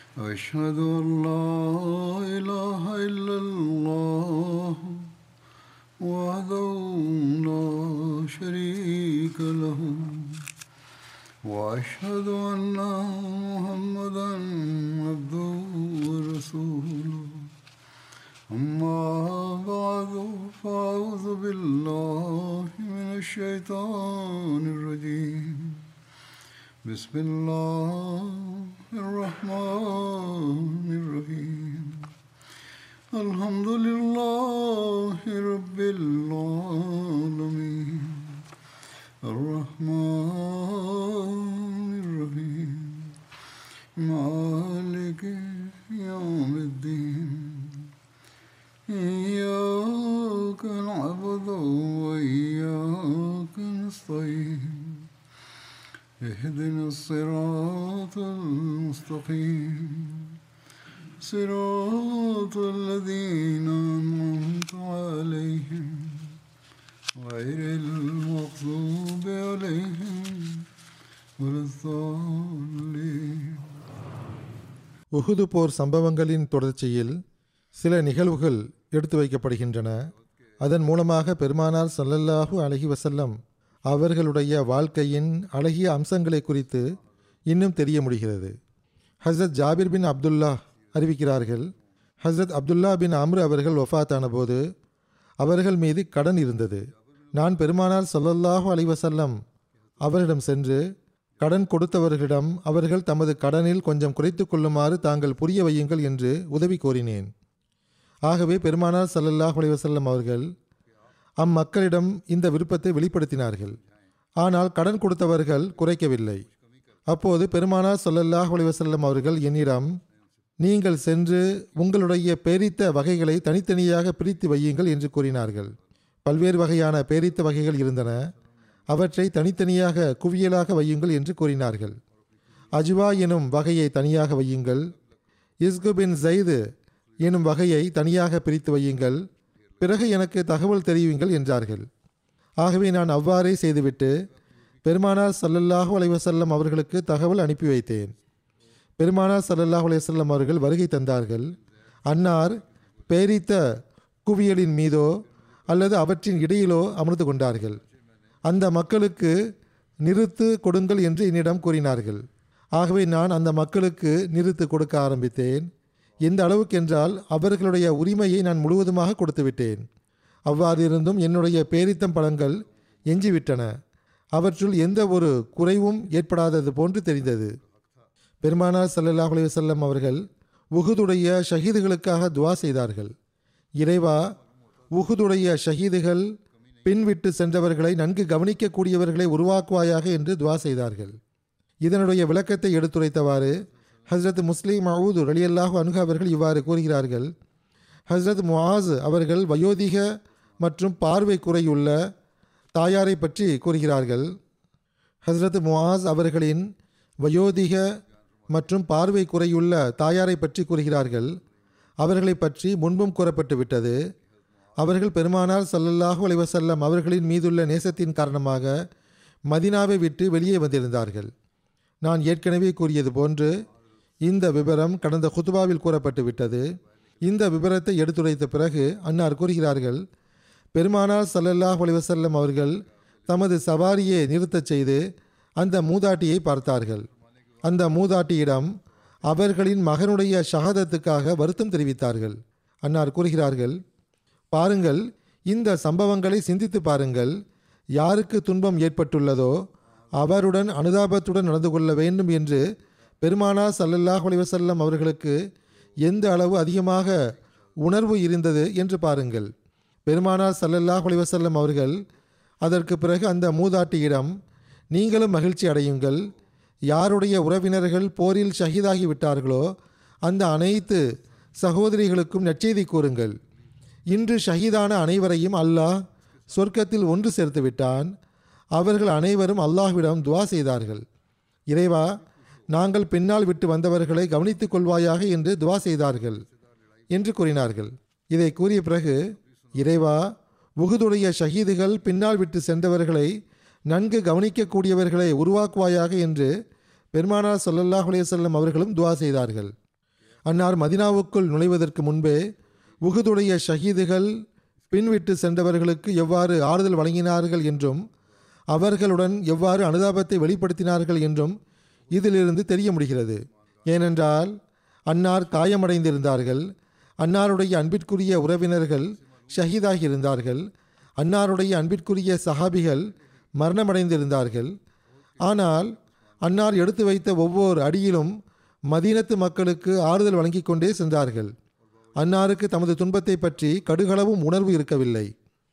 أشهد أن لا إله إلا الله وحده لا شريك له وأشهد أن محمدا عبده ورسوله أما بعد فأعوذ بالله من الشيطان الرجيم بسم الله الرحمن الرحيم الحمد لله رب العالمين الرحمن الرحيم مالك يوم الدين إياك نعبد وإياك نستعين اهدنا الصراط المستقيم صراط الذين أنعمت عليهم غير المغضوب عليهم ولا الضالين உஹுது போர் சம்பவங்களின் தொடர்ச்சியில் சில நிகழ்வுகள் எடுத்து வைக்கப்படுகின்றன அதன் மூலமாக பெருமானார் ஸல்லல்லாஹு அலைஹி வஸல்லம் அவர்களுடைய வாழ்க்கையின் அழகிய அம்சங்களை குறித்து இன்னும் தெரிய முடிகிறது ஹசரத் ஜாபிர் பின் அப்துல்லா அறிவிக்கிறார்கள் ஹசரத் அப்துல்லா பின் அம்ரு அவர்கள் வஃபாத்தான போது அவர்கள் மீது கடன் இருந்தது நான் பெருமானார் ஸல்லல்லாஹு அலைஹி வஸல்லம் அவரிடம் சென்று கடன் கொடுத்தவர்களிடம் அவர்கள் தமது கடனில் கொஞ்சம் குறைத்து கொள்ளுமாறு தாங்கள் புரிய வையுங்கள் என்று உதவி கோரினேன் ஆகவே பெருமானார் ஸல்லல்லாஹு அலைஹி வஸல்லம் அவர்கள் அம்மக்களிடம் இந்த விருப்பத்தை வெளிப்படுத்தினார்கள் ஆனால் கடன் கொடுத்தவர்கள் குறைக்கவில்லை அப்போது பெருமானார் ஸல்லல்லாஹு அலைஹி வஸல்லம் அவர்கள் என்னிடம் நீங்கள் சென்று உங்களுடைய பேரித்த வகைகளை தனித்தனியாக பிரித்து வையுங்கள் என்று கூறினார்கள் பல்வேறு வகையான பேரித்த வகைகள் இருந்தன அவற்றை தனித்தனியாக குவியலாக வையுங்கள் என்று கூறினார்கள் அஜ்வா எனும் வகையை தனியாக வையுங்கள் இஸ்கு பின் ஜைது எனும் வகையை தனியாக பிரித்து வையுங்கள் பிறகு எனக்கு தகவல் தெரிவியுங்கள் என்றார்கள் ஆகவே நான் அவ்வாறே செய்துவிட்டு பெருமானார் ஸல்லல்லாஹு அலைஹி வஸல்லம் அவர்களுக்கு தகவல் அனுப்பி வைத்தேன் பெருமானார் ஸல்லல்லாஹு அலைஹி வஸல்லம் அவர்கள் வருகை தந்தார்கள் அன்னார் பேரித்த குவியலின் மீதோ அல்லது அவற்றின் இடையிலோ அமர்ந்து கொண்டார்கள் அந்த மக்களுக்கு நிறுத்து கொடுங்கள் என்று என்னிடம் கூறினார்கள் ஆகவே நான் அந்த மக்களுக்கு நிறுத்து கொடுக்க ஆரம்பித்தேன் எந்த அளவுக்கு என்றால் அவர்களுடைய உரிமையை நான் முழுவதுமாக கொடுத்து விட்டேன் அவ்வாறு இருந்தும் என்னுடைய பேரித்தம் பழங்கள் எஞ்சிவிட்டன அவற்றுள் எந்த ஒரு குறைவும் ஏற்படாதது போன்று தெரிந்தது பெருமானார் ஸல்லல்லாஹு அலைஹி வஸல்லம் அவர்கள் உஹுதுடைய ஷஹீதுகளுக்காக துவா செய்தார்கள் இறைவா உஹுதுடைய ஷஹீதுகள் பின்விட்டு சென்றவர்களை நன்கு கவனிக்கக்கூடியவர்களை உருவாக்குவாயாக என்று துவா செய்தார்கள் இதனுடைய விளக்கத்தை எடுத்துரைத்தவாறு ஹஸ்ரத் முஸ்லீம் மவுது ரலியல்லாஹு அன்ஹு அவர்கள் இவ்வாறு கூறுகிறார்கள் ஹஸ்ரத் முஆஸ் அவர்கள் வயோதிக மற்றும் பார்வை குறையுள்ள தாயாரை பற்றி கூறுகிறார்கள் ஹஸ்ரத் முஆஸ் அவர்களின் வயோதிக மற்றும் பார்வை குறையுள்ள தாயாரை பற்றி கூறுகிறார்கள் அவர்களை பற்றி முன்பும் கூறப்பட்டு விட்டது அவர்கள் பெருமானார் ஸல்லல்லாஹு அலைஹி வஸல்லம் அவர்களின் மீதுள்ள நேசத்தின் காரணமாக மதினாவை விட்டு வெளியே வந்திருந்தார்கள் நான் ஏற்கனவே கூறியது போன்று இந்த விவரம் கடந்த குத்துபாவில் கூறப்பட்டு விட்டது இந்த விவரத்தை எடுத்துரைத்த பிறகு அன்னார் கூறுகிறார்கள் பெருமானார் ஸல்லல்லாஹு அலைஹி வஸல்லம் அவர்கள் தமது சவாரியை நிறுத்தச் செய்து அந்த மூதாட்டியை பார்த்தார்கள் அந்த மூதாட்டியிடம் அவர்களின் மகனுடைய ஷஹாதத்துக்காக வருத்தம் தெரிவித்தார்கள் அன்னார் கூறுகிறார்கள் பாருங்கள் இந்த சம்பவங்களை சிந்தித்து பாருங்கள் யாருக்கு துன்பம் ஏற்பட்டுள்ளதோ அவருடன் அனுதாபத்துடன் நடந்து கொள்ள வேண்டும் என்று பெருமானா சல்லல்லாஹ் அலைஹி வஸல்லம் அவர்களுக்கு எந்த அளவு அதிகமாக உணர்வு இருந்தது என்று பாருங்கள் பெருமானார் சல்லல்லாஹ் அலைஹி வஸல்லம் அவர்கள் அதற்கு பிறகு அந்த மூதாட்டியிடம் நீங்களும் மகிழ்ச்சி அடையுங்கள் யாருடைய உறவினர்கள் போரில் ஷஹீதாகி விட்டார்களோ அந்த அனைத்து சகோதரிகளுக்கும் நற்செய்தி கூறுங்கள் இன்று ஷஹீதான அனைவரையும் அல்லாஹ் சொர்க்கத்தில் ஒன்று சேர்த்து விட்டான் அவர்கள் அனைவரும் அல்லாஹ்விடம் துவா செய்தார்கள் இறைவா நாங்கள் பின்னால் விட்டு வந்தவர்களை கவனித்துக் கொள்வாயாக என்று துவா செய்தார்கள் என்று கூறினார்கள் இதை கூறிய பிறகு இறைவா உகுதுடைய ஷஹீதுகள் பின்னால் விட்டு சென்றவர்களை நன்கு கவனிக்கக்கூடியவர்களை உருவாக்குவாயாக என்று பெருமானார் ஸல்லல்லாஹு அலைஹி வஸல்லம் அவர்களும் துவா செய்தார்கள் அன்னார் மதினாவுக்குள் நுழைவதற்கு முன்பே உகுதுடைய ஷஹீதுகள் பின்விட்டு சென்றவர்களுக்கு எவ்வாறு ஆறுதல் வழங்கினார்கள் என்றும் அவர்களுடன் எவ்வாறு அனுதாபத்தை வெளிப்படுத்தினார்கள் என்றும் இதிலிருந்து தெரிய முடிகிறது ஏனென்றால் அன்னார் காயமடைந்திருந்தார்கள் அன்னாருடைய அன்பிற்குரிய உறவினர்கள் ஷஹீதாகி இருந்தார்கள் அன்னாருடைய அன்பிற்குரிய சஹாபிகள் மரணமடைந்திருந்தார்கள் ஆனால் அன்னார் எடுத்து வைத்த ஒவ்வொரு அடியிலும் மதீனத்து மக்களுக்கு ஆறுதல் வழங்கிக் கொண்டே சென்றார்கள் அன்னாருக்கு தமது துன்பத்தை பற்றி கடுகளவும் உணர்வு இருக்கவில்லை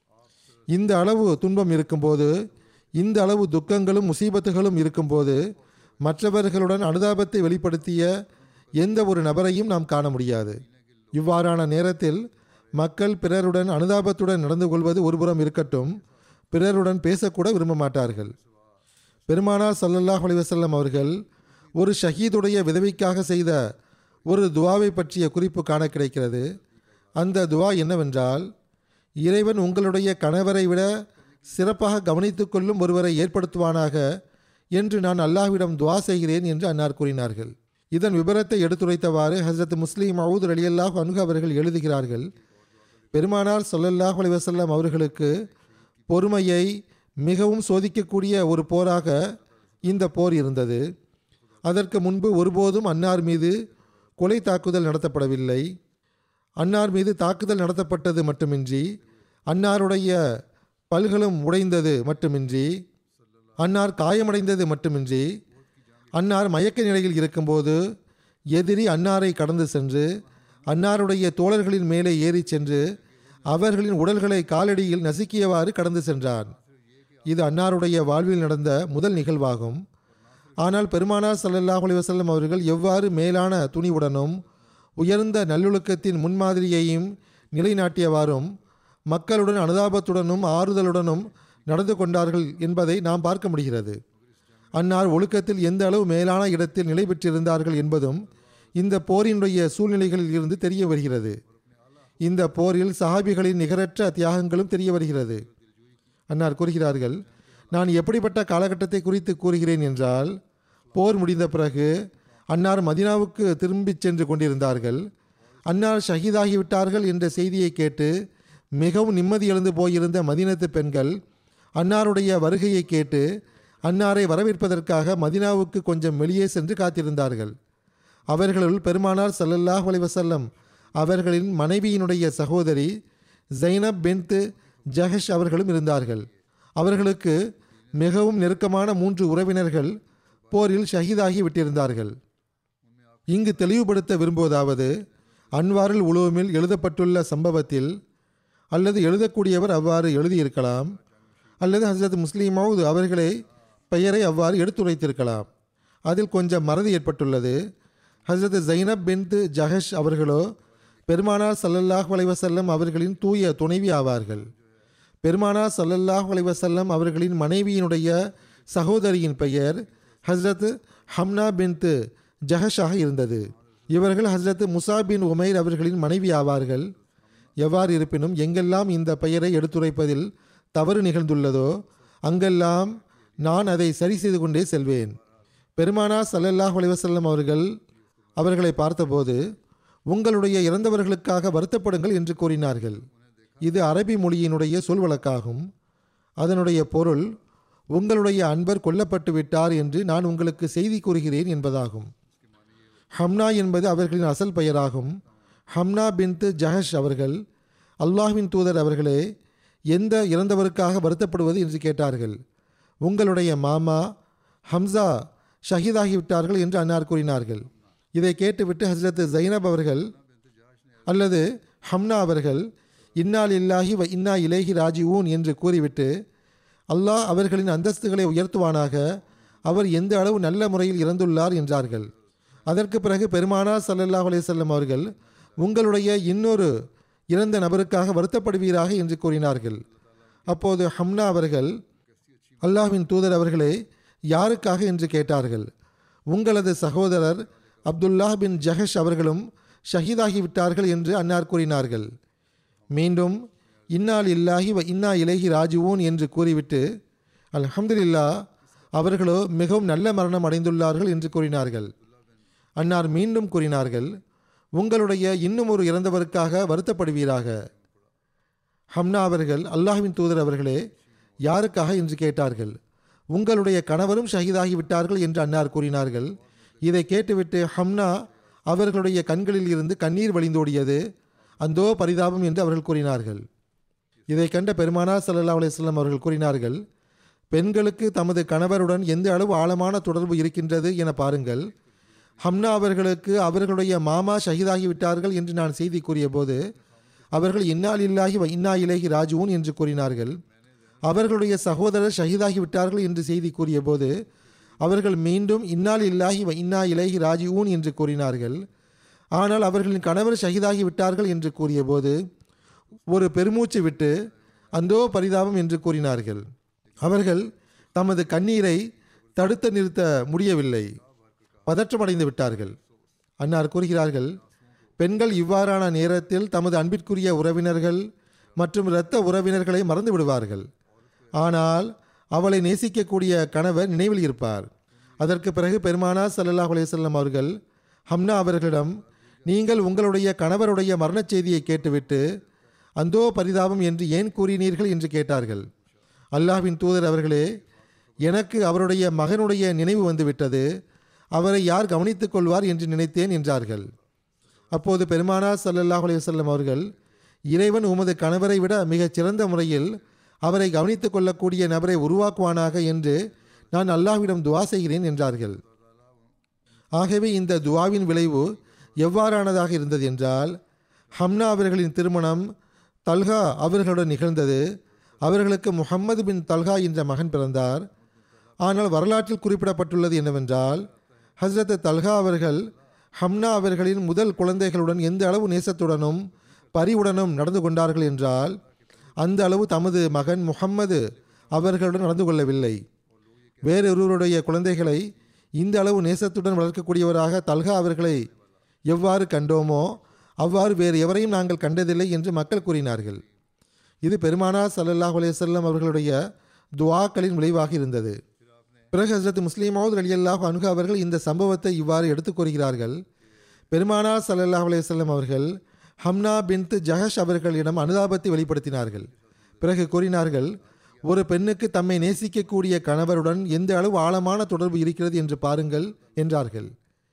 இந்த அளவு துன்பம் இருக்கும்போது இந்த அளவு துக்கங்களும் முசீபத்துகளும் இருக்கும்போது மற்றவர்களுடன் அனுதாபத்தை வெளிப்படுத்திய எந்த ஒரு நபரையும் நாம் காண முடியாது இவ்வாறான நேரத்தில் மக்கள் பிறருடன் அனுதாபத்துடன் நடந்து கொள்வது ஒருபுறம் இருக்கட்டும் பிறருடன் பேசக்கூட விரும்ப மாட்டார்கள் பெருமானார் சல்லல்லாஹ் அலைவசல்லம் அவர்கள் ஒரு ஷஹீதுடைய விதவிக்காக செய்த ஒரு துவாவை பற்றிய குறிப்பு காண கிடைக்கிறது அந்த துவா என்னவென்றால் இறைவன் உங்களுடைய கணவரை விட சிறப்பாக கவனித்துக் கொள்ளும் ஒருவரை ஏற்படுத்துவானாக என்று நான் அல்லாஹ்விடம் துவா செய்கிறேன் என்று அன்னார் கூறினார்கள் இதன் விபரத்தை எடுத்துரைத்தவாறு ஹசரத் முஸ்லீம் மவுத் அலியல்லாஹ் அன்ஹு அவர்கள் எழுதுகிறார்கள் பெருமானார் சொல்லல்லாஹ் அலைவசல்லம் அவர்களுக்கு பொறுமையை மிகவும் சோதிக்கக்கூடிய ஒரு போராக இந்த போர் இருந்தது அதற்கு முன்பு ஒருபோதும் அன்னார் மீது கொலை தாக்குதல் நடத்தப்படவில்லை அன்னார் மீது தாக்குதல் நடத்தப்பட்டது மட்டுமின்றி அன்னாருடைய பல்களும் உடைந்தது மட்டுமின்றி அன்னார் காயமடைந்தது மட்டுமின்றி அன்னார் மயக்க நிலையில் இருக்கும்போது எதிரி அன்னாரை கடந்து சென்று அன்னாருடைய தோழர்களின் மேலே ஏறி சென்று அவர்களின் உடல்களை காலடியில் நசுக்கியவாறு கடந்து சென்றான் இது அன்னாருடைய வாழ்வில் நடந்த முதல் நிகழ்வாகும் ஆனால் பெருமானார் ஸல்லல்லாஹு அலைஹி வஸல்லம் அவர்கள் எவ்வாறு மேலான துணிவுடனும் உயர்ந்த நல்லொழுக்கத்தின் முன்மாதிரியையும் நிலைநாட்டியவாறும் மக்களுடன் அனுதாபத்துடனும் ஆறுதலுடனும் நடந்து கொண்டார்கள் என்பதை நாம் பார்க்க முடிகிறது அன்னார் ஒழுக்கத்தில் எந்த அளவு மேலான இடத்தில் நிலை பெற்றிருந்தார்கள் என்பதும் இந்த போரினுடைய சூழ்நிலைகளில் இருந்து தெரிய வருகிறது இந்த போரில் சஹாபிகளின் நிகரற்ற தியாகங்களும் தெரிய வருகிறது அன்னார் கூறுகிறார்கள் நான் எப்படிப்பட்ட காலகட்டத்தை குறித்து கூறுகிறேன் என்றால் போர் முடிந்த பிறகு அன்னார் மதினாவுக்கு திரும்பிச் சென்று கொண்டிருந்தார்கள் அன்னார் ஷஹீதாகிவிட்டார்கள் என்ற செய்தியை கேட்டு மிகவும் நிம்மதி இழந்து போயிருந்த மதினத்து பெண்கள் அன்னாருடைய வருகையை கேட்டு அன்னாரை வரவேற்பதற்காக மதினாவுக்கு கொஞ்சம் வெளியே சென்று காத்திருந்தார்கள் அவர்களுள் பெருமானார் ஸல்லல்லாஹு அலைஹி வஸல்லம் அவர்களின் மனைவியினுடைய சகோதரி ஜைனப் பின்த் ஜஹஷ் அவர்களும் இருந்தார்கள் அவர்களுக்கு மிகவும் நெருக்கமான மூன்று உறவினர்கள் போரில் ஷஹீதாகி விட்டிருந்தார்கள் இங்கு தெளிவுபடுத்த விரும்புவதாவது அன்வாரில் உழுவுமில் எழுதப்பட்டுள்ள சம்பவத்தில் அல்லது எழுதக்கூடியவர் அவ்வாறு எழுதியிருக்கலாம் அல்லது ஹசரத் முஸ்லீமாவது அவர்களே பெயரை அவ்வாறு எடுத்துரைத்திருக்கலாம் அதில் கொஞ்சம் மறதி ஏற்பட்டுள்ளது ஹசரத் ஜைனப் பின்த் ஜஹஷ் அவர்களோ பெருமானார் சல்லல்லாஹ் அலைவசல்லம் அவர்களின் தூய துணைவி ஆவார்கள் பெருமானார் சல்லல்லாஹ் அலைவசல்லம் அவர்களின் மனைவியினுடைய சகோதரியின் பெயர் ஹஸ்ரத் ஹம்னா பின்த் ஜஹஷாக இருந்தது இவர்கள் ஹஸ்ரத் முசா பின் உமைர் அவர்களின் மனைவி ஆவார்கள் எவ்வாறு இருப்பினும் எங்கெல்லாம் இந்த பெயரை எடுத்துரைப்பதில் தவறு நிகழ்ந்துள்ளதோ அங்கெல்லாம் நான் அதை சரி செய்து கொண்டே செல்வேன் பெருமானா சல்லல்லாஹ் அலைவசல்லம் அவர்கள் அவர்களை பார்த்தபோது உங்களுடைய இறந்தவர்களுக்காக வருத்தப்படுங்கள் என்று கூறினார்கள் இது அரபி மொழியினுடைய சொல் வழக்காகும் அதனுடைய பொருள் உங்களுடைய அன்பர் கொல்லப்பட்டு விட்டார் என்று நான் உங்களுக்கு செய்தி கூறுகிறேன் என்பதாகும் ஹம்னா என்பது அவர்களின் அசல் பெயராகும் ஹம்னா பின்த் ஜஹஷ் அவர்கள் அல்லாஹ்வின் தூதர் அவர்களே எந்த இறந்தவருக்காக வருத்தப்படுவது என்று கேட்டார்கள் உங்களுடைய மாமா ஹம்சா ஷஹீதாகிவிட்டார்கள் என்று அன்னார் கூறினார்கள் இதை கேட்டுவிட்டு ஹஸ்ரத் ஜைனப் அவர்கள் அல்லது ஹம்னா அவர்கள் இன்னால் இல்லாஹி வ இன்னா இலேஹி ராஜிஊன் என்று கூறிவிட்டு அல்லாஹ் அவர்களின் அந்தஸ்துகளை உயர்த்துவானாக அவர் எந்த அளவு நல்ல முறையில் இறந்துள்ளார் என்றார்கள் அதற்கு பிறகு பெருமானார் சல்லல்லாஹ் அலையம் அவர்கள் உங்களுடைய இன்னொரு இறந்த நபருக்காக வருத்தப்படுவீராக என்று கூறினார்கள் அப்போது ஹம்னா அவர்கள் அல்லாஹ்வின் தூதர் அவர்களே யாருக்காக என்று கேட்டார்கள் உங்களது சகோதரர் அப்துல்லாஹ் பின் ஜஹஷ் அவர்களும் ஷஹீதாகிவிட்டார்கள் என்று அன்னார் கூறினார்கள் மீண்டும் இன்னால் இல்லாஹி வ இன்னா இலேஹி ராஜுவோன் என்று கூறிவிட்டு அல்ஹம்துலில்லா அவர்களோ மிகவும் நல்ல மரணம் அடைந்துள்ளார்கள் என்று கூறினார்கள் அன்னார் மீண்டும் கூறினார்கள் உங்களுடைய இன்னும் ஒரு இறந்தவருக்காக வருத்தப்படுவீராக ஹம்னா அவர்கள் அல்லாஹ்வின் தூதர் அவர்களே யாருக்காக என்று கேட்டார்கள் உங்களுடைய கணவரும் ஷஹீதாகி விட்டார்கள் என்று அன்னார் கூறினார்கள் இதை கேட்டுவிட்டு ஹம்னா அவர்களுடைய கண்களில் இருந்து கண்ணீர் வழிந்தோடியது அந்தோ பரிதாபம் என்று அவர்கள் கூறினார்கள் இதை கண்ட பெருமானார் ஸல்லல்லாஹு அலைஹி வஸல்லம் அவர்கள் கூறினார்கள் பெண்களுக்கு தமது கணவருடன் எந்த அளவு ஆழமான தொடர்பு இருக்கின்றது என பாருங்கள் ஹம்னா அவர்களுக்கு அவர்களுடைய மாமா ஷஹீதாகி விட்டார்கள் என்று நான் செய்தி கூறியபோது அவர்கள் இன்னால் இல்லாகி இன்னா இலேஹி ராஜுவன் என்று கூறினார்கள் அவர்களுடைய சகோதரர் ஷஹீதாகி விட்டார்கள் என்று செய்தி கூறியபோது அவர்கள் மீண்டும் இன்னால் இல்லாஹி இன்னா இலேஹி ராஜிஊன் என்று கூறினார்கள் ஆனால் அவர்களின் கணவர் ஷஹீதாகி விட்டார்கள் என்று கூறியபோது ஒரு பெருமூச்சு விட்டு அந்தோ பரிதாபம் என்று கூறினார்கள் அவர்கள் தமது கண்ணீரை தடுத்து நிறுத்த முடியவில்லை பதற்றமடைந்து விட்டார்கள் அன்னார் கூறுகிறார்கள் பெண்கள் இவ்வாறான நேரத்தில் தமது அன்பிற்குரிய உறவினர்கள் மற்றும் இரத்த உறவினர்களை மறந்து விடுவார்கள் ஆனால் அவளை நேசிக்கக்கூடிய கணவர் நினைவில் இருப்பார் அதற்கு பிறகு பெருமானா ஸல்லல்லாஹு அலைஹி வஸல்லம் அவர்கள் ஹம்னா அவர்களிடம் நீங்கள் உங்களுடைய கணவருடைய மரணச் செய்தியை கேட்டுவிட்டு அந்தோ பரிதாபம் என்று ஏன் கூறினீர்கள் என்று கேட்டார்கள் அல்லாஹ்வின் தூதர் அவர்களே எனக்கு அவருடைய மகனுடைய நினைவு வந்துவிட்டது அவரை யார் கவனித்துக் கொள்வார் என்று நினைத்தேன் என்றார்கள் அப்போது பெருமானார் ஸல்லல்லாஹு அலைஹி வஸல்லம் அவர்கள் இறைவன் உமது கணவரை விட மிகச் சிறந்த முறையில் அவரை கவனித்துக் கொள்ளக்கூடிய நபரை உருவாக்குவானாக என்று நான் அல்லாஹ்விடம் துவா செய்கிறேன் என்றார்கள் ஆகவே இந்த துவாவின் விளைவு எவ்வாறானதாக இருந்தது என்றால் ஹம்னா அவர்களின் திருமணம் தல்ஹா அவர்களுடன் நிகழ்ந்தது அவர்களுக்கு முஹம்மது பின் தல்ஹா என்ற மகன் பிறந்தார் ஆனால் வரலாற்றில் குறிப்பிடப்பட்டுள்ளது என்னவென்றால் ஹஸ்ரத் தல்ஹா அவர்கள் ஹம்னா அவர்களின் முதல் குழந்தைகளுடன் எந்த அளவு நேசத்துடனும் பரிவுடனும் நடந்து கொண்டார்கள் என்றால் அந்த அளவு தமது மகன் முஹம்மது அவர்களுடன் நடந்து கொள்ளவில்லை வேறொருவருடைய குழந்தைகளை இந்த அளவு நேசத்துடன் வளர்க்கக்கூடியவராக தல்ஹா அவர்களை எவ்வாறு கண்டோமோ அவ்வாறு வேறு எவரையும் நாங்கள் கண்டதில்லை என்று மக்கள் கூறினார்கள் இது பெருமானா ஸல்லல்லாஹு அலைஹி வஸல்லம் அவர்களுடைய துஆக்களின் விளைவாக இருந்தது பிறகு ஹசரத் முஸ்லீமாவது அலியல்லாஹு அனுகு அவர்கள் இந்த சம்பவத்தை இவ்வாறு எடுத்துக் கூறுகிறார்கள் பெருமானா ஸல்லல்லாஹு அலைஹி வஸல்லம் அவர்கள் ஹம்னா பின்த் ஜஹஷ் அவர்களிடம் அனுதாபத்தை வெளிப்படுத்தினார்கள் பிறகு கூறினார்கள் ஒரு பெண்ணுக்கு தம்மை நேசிக்கக்கூடிய கணவருடன் எந்த அளவு ஆழமான தொடர்பு இருக்கிறது என்று பாருங்கள் என்றார்கள்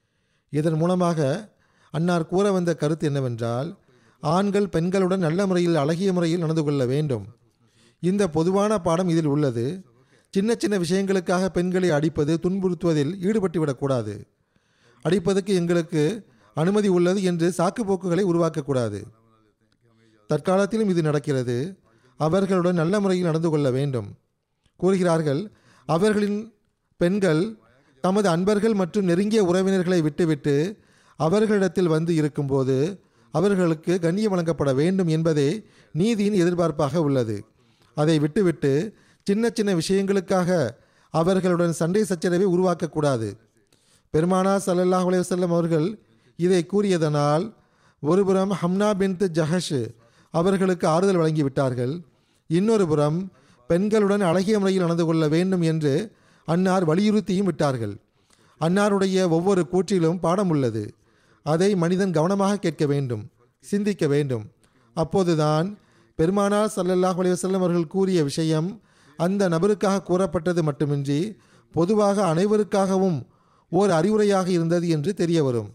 இதன் மூலமாக அன்னார் கூற வந்த கருத்து என்னவென்றால் ஆண்கள் பெண்களுடன் நல்ல முறையில் அழகிய முறையில் நடந்து கொள்ள வேண்டும் இந்த பொதுவான பாடம் இதில் உள்ளது சின்ன சின்ன விஷயங்களுக்காக பெண்களை அடிப்பது துன்புறுத்துவதில் ஈடுபட்டு விடக்கூடாது அடிப்பதற்கு எங்களுக்கு அனுமதி உள்ளது என்று சாக்குப்போக்குகளை உருவாக்கக்கூடாது தற்காலத்திலும் இது நடக்கிறது அவர்களுடன் நல்ல முறையில் நடந்து கொள்ள வேண்டும் கூறுகிறார்கள் அவர்களின் பெண்கள் தமது அன்பர்கள் மற்றும் நெருங்கிய உறவினர்களை விட்டுவிட்டு அவர்களிடத்தில் வந்து இருக்கும்போது அவர்களுக்கு கண்ணியம் வழங்கப்பட வேண்டும் என்பதே நீதியின் எதிர்பார்ப்பாக உள்ளது அதை விட்டுவிட்டு சின்ன சின்ன விஷயங்களுக்காக அவர்களுடன் சண்டை சச்சரவை உருவாக்கக்கூடாது பெருமானா ஸல்லல்லாஹு அலைஹி வஸல்லம் அவர்கள் இதை கூறியதனால் ஒருபுறம் ஹம்னா பின்த் ஜஹஷ் அவர்களுக்கு ஆறுதல் வழங்கிவிட்டார்கள் இன்னொரு புறம் பெண்களுடன் அழகிய முறையில் நடந்து கொள்ள வேண்டும் என்று அன்னார் வலியுறுத்தியும் விட்டார்கள் அன்னாருடைய ஒவ்வொரு கூற்றிலும் பாடம் உள்ளது அதை மனிதன் கவனமாக கேட்க வேண்டும் சிந்திக்க வேண்டும் அப்போதுதான் பெருமானார் ஸல்லல்லாஹு அலைஹி வஸல்லம் அவர்கள் கூறிய விஷயம் அந்த நபருக்காக கூறப்பட்டது மட்டுமின்றி பொதுவாக அனைவருக்காகவும் ஓர் அறிவுரையாக இருந்தது என்று தெரிய வரும்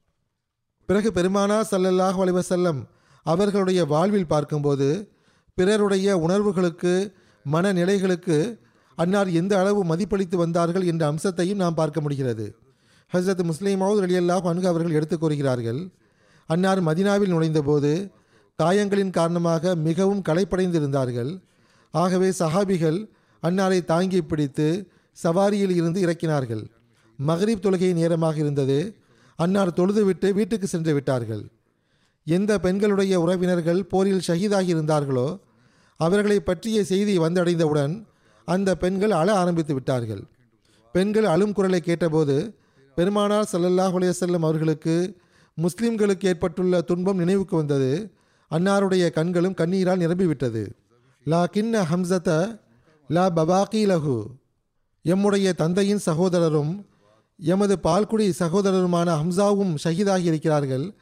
பிறகு பெருமானார் ஸல்லல்லாஹு அலைஹி வஸல்லம் அவர்களுடைய வாழ்வில் பார்க்கும்போது பிறருடைய உணர்வுகளுக்கு மனநிலைகளுக்கு அன்னார் எந்த அளவு மதிப்பளித்து வந்தார்கள் என்ற அம்சத்தையும் நாம் பார்க்க முடிகிறது ஹசரத் முஸ்லீமாவது ரலியல்லாஹு அன்ஹு அவர்கள் எடுத்துக் கூறுகிறார்கள் அன்னார் மதினாவில் நுழைந்தபோது காயங்களின் காரணமாக மிகவும் களைப்படைந்திருந்தார்கள் ஆகவே சஹாபிகள் அன்னாரை தாங்கி பிடித்து சவாரியில் இருந்து இறக்கினார்கள் மகரிப் தொழுகை நேரமாக இருந்தது அன்னார் தொழுதுவிட்டு வீட்டுக்கு சென்று விட்டார்கள் எந்த பெண்களுடைய உறவினர்கள் போரில் ஷஹீதாகி இருந்தார்களோ அவர்களை பற்றிய செய்தி வந்தடைந்தவுடன் அந்த பெண்கள் அழ ஆரம்பித்து விட்டார்கள் பெண்கள் அழும் குரலை கேட்டபோது பெருமானார் ஸல்லல்லாஹு அலைஹி வஸல்லம் அவர்களுக்கு முஸ்லிம்களுக்கு ஏற்பட்டுள்ள துன்பம் நினைவுக்கு வந்தது அன்னாருடைய கண்களும் கண்ணீரால் நிரம்பிவிட்டது லா கின்ன ஹம்சத லா பபாக்கி லஹு எம்முடைய தந்தையின் சகோதரரும் எமது பால்குடி சகோதரருமான ஹம்சாவும் ஷஹீதாகி இருக்கிறார்கள்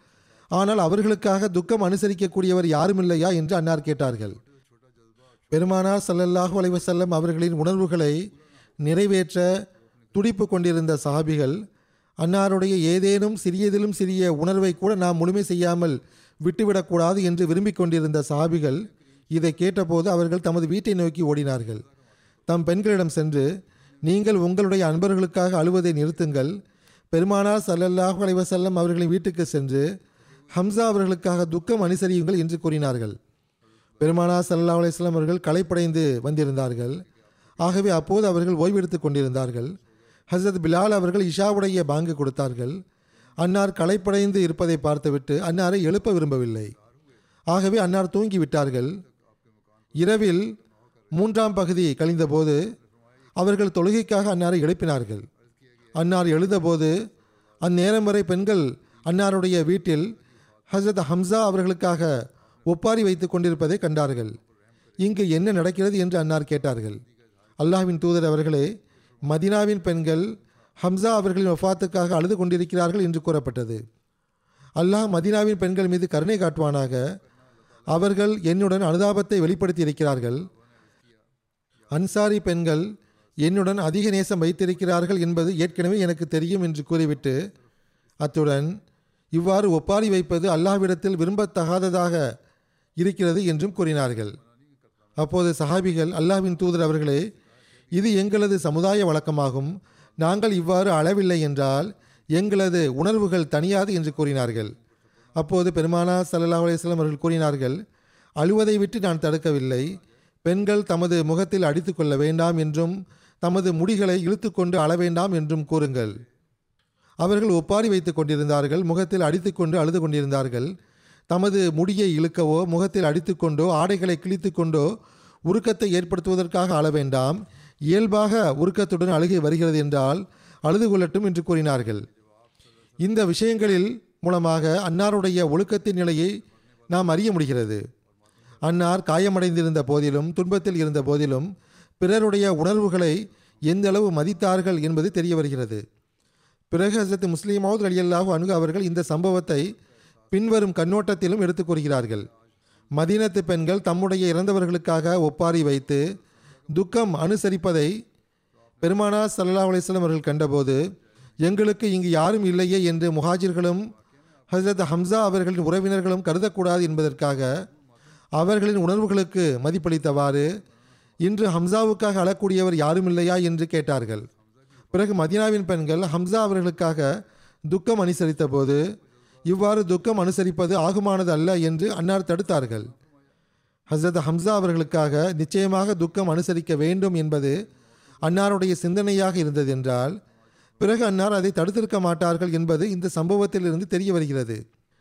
ஆனால் அவர்களுக்காக துக்கம் அனுசரிக்கக்கூடியவர் யாரும் இல்லையா என்று அன்னார் கேட்டார்கள் பெருமானார் ஸல்லல்லாஹு அலைஹி வஸல்லம் அவர்களின் உணர்வுகளை நிறைவேற்ற துடிப்பு கொண்டிருந்த சஹாபிகள் அன்னாருடைய ஏதேனும் சிறியதிலும் சிறிய உணர்வை கூட நாம் முழுமை செய்யாமல் விட்டுவிடக்கூடாது என்று விரும்பிக் கொண்டிருந்த சஹாபிகள் இதை கேட்டபோது அவர்கள் தமது வீட்டை நோக்கி ஓடினார்கள் தம் பெண்களிடம் சென்று நீங்கள் உங்களுடைய அன்பர்களுக்காக அழுவதை நிறுத்துங்கள் பெருமானார் ஸல்லல்லாஹு அலைஹி வஸல்லம் அவர்களின் வீட்டுக்கு சென்று ஹம்சா அவர்களுக்காக துக்கம் அனுசரியுங்கள் என்று கூறினார்கள் பெருமானார் ஸல்லல்லாஹு அலைஹி வஸல்லம் அவர்கள் களைப்படைந்து வந்திருந்தார்கள் ஆகவே அப்போது அவர்கள் ஓய்வெடுத்துக் கொண்டிருந்தார்கள் ஹசரத் பிலால் அவர்கள் இஷாவுடைய பாங்கு கொடுத்தார்கள் அன்னார் களைப்படைந்து இருப்பதை பார்த்துவிட்டு அன்னாரை எழுப்ப விரும்பவில்லை ஆகவே அன்னார் தூங்கி விட்டார்கள் இரவில் மூன்றாம் பகுதி கழிந்தபோது அவர்கள் தொழுகைக்காக அன்னாரை எழுப்பினார்கள் அன்னார் எழுதபோது அந்நேரம் வரை பெண்கள் அன்னாருடைய வீட்டில் ஹசரத் ஹம்சா அவர்களுக்காக ஒப்பாரி வைத்துக் கொண்டிருப்பதை கண்டார்கள் இங்கு என்ன நடக்கிறது என்று அன்னார் கேட்டார்கள் அல்லாஹ்வின் தூதர் அவர்களே மதினாவின் பெண்கள் ஹம்சா அவர்களின் வஃபாத்துக்காக அழுது கொண்டிருக்கிறார்கள் என்று கூறப்பட்டது அல்லாஹ் மதினாவின் பெண்கள் மீது கருணை காட்டுவானாக அவர்கள் என்னுடன் அனுதாபத்தை வெளிப்படுத்தி இருக்கிறார்கள் அன்சாரி பெண்கள் என்னுடன் அதிக நேசம் வைத்திருக்கிறார்கள் என்பது ஏற்கனவே எனக்கு தெரியும் என்று கூறிவிட்டு அத்துடன் இவ்வாறு ஒப்பாரி வைப்பது அல்லாஹ்விடத்தில் விரும்பத்தகாததாக இருக்கிறது என்றும் கூறினார்கள் அப்போது சஹாபிகள் அல்லாஹ்வின் தூதர் அவர்களே இது எங்களது சமுதாய வழக்கமாகும் நாங்கள் இவ்வாறு அளவில்லை என்றால் எங்களது உணர்வுகள் தனியாது என்று கூறினார்கள் அப்போது பெருமானா சல்லல்லாஹு அலைஹி வஸல்லம் அவர்கள் கூறினார்கள் அழுவதை விட்டு நான் தடுக்கவில்லை பெண்கள் தமது முகத்தில் அடித்து கொள்ள வேண்டாம் என்றும் தமது முடிகளை இழுத்துக்கொண்டு அழ வேண்டாம் என்றும் கூறுங்கள் அவர்கள் ஒப்பாரி வைத்துக் கொண்டிருந்தார்கள் முகத்தில் அடித்துக்கொண்டு அழுது கொண்டிருந்தார்கள் தமது முடியை இழுக்கவோ முகத்தில் அடித்துக்கொண்டோ ஆடைகளை கிழித்துக்கொண்டோ உருக்கத்தை ஏற்படுத்துவதற்காக அழ வேண்டாம் இயல்பாக உருக்கத்துடன் அழுகை வருகிறது என்றால் அழுது கொள்ளட்டும் என்று கூறினார்கள் இந்த விஷயங்களில் மூலமாக அன்னாருடைய ஒழுக்கத்தின் நிலையை நாம் அறிய முடிகிறது அன்னார் காயமடைந்திருந்த போதிலும் துன்பத்தில் இருந்த போதிலும் பிறருடைய உணர்வுகளை எந்த அளவு மதித்தார்கள் என்பது தெரிய வருகிறது பிறகு ஹசரத் முஸ்லீமாவது அலியல்லாஹு அணுகு அவர்கள் இந்த சம்பவத்தை பின்வரும் கண்ணோட்டத்திலும் எடுத்துக் கூறுகிறார்கள் மதீனத்து பெண்கள் தம்முடைய இறந்தவர்களுக்காக ஒப்பாரி வைத்து துக்கம் அனுசரிப்பதை பெருமானா சல்லல்லாஹு அலைஹி வஸல்லம் அவர்கள் கண்டபோது எங்களுக்கு இங்கு யாரும் இல்லையே என்று முஹாஜிர்களும் ஹசரத் ஹம்சா அவர்களின் உறவினர்களும் கருதக்கூடாது என்பதற்காக அவர்களின் உணர்வுகளுக்கு மதிப்பளித்தவாறு இன்று ஹம்சாவுக்காக அழக்கூடியவர் யாரும் இல்லையா என்று கேட்டார்கள் பிறகு மதீனாவின் பெண்கள் ஹம்சா அவர்களுக்காக துக்கம் அனுசரித்த போது இவ்வாறு துக்கம் அனுசரிப்பது ஆகுமானது அல்ல என்று அன்னார் தடுத்தார்கள் ஹசரத் ஹம்சா அவர்களுக்காக நிச்சயமாக துக்கம் அனுசரிக்க வேண்டும் என்பது அன்னாருடைய சிந்தனையாக இருந்தது என்றால் பிறகு அன்னார் அதை தடுத்திருக்க மாட்டார்கள் என்பது இந்த சம்பவத்திலிருந்து தெரிய வருகிறது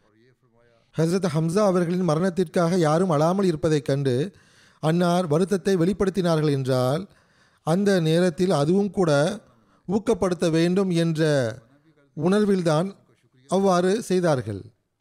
ஹசரத் ஹம்சா அவர்களின் மரணத்திற்காக யாரும் அழாமல் இருப்பதைக் கண்டு அன்னார் வருத்தத்தை வெளிப்படுத்தினார்கள் என்றால் அந்த நேரத்தில் அதுவும் கூட ஊக்கப்படுத்த வேண்டும் என்ற உணர்வில்தான் அவ்வாறு செய்தார்கள்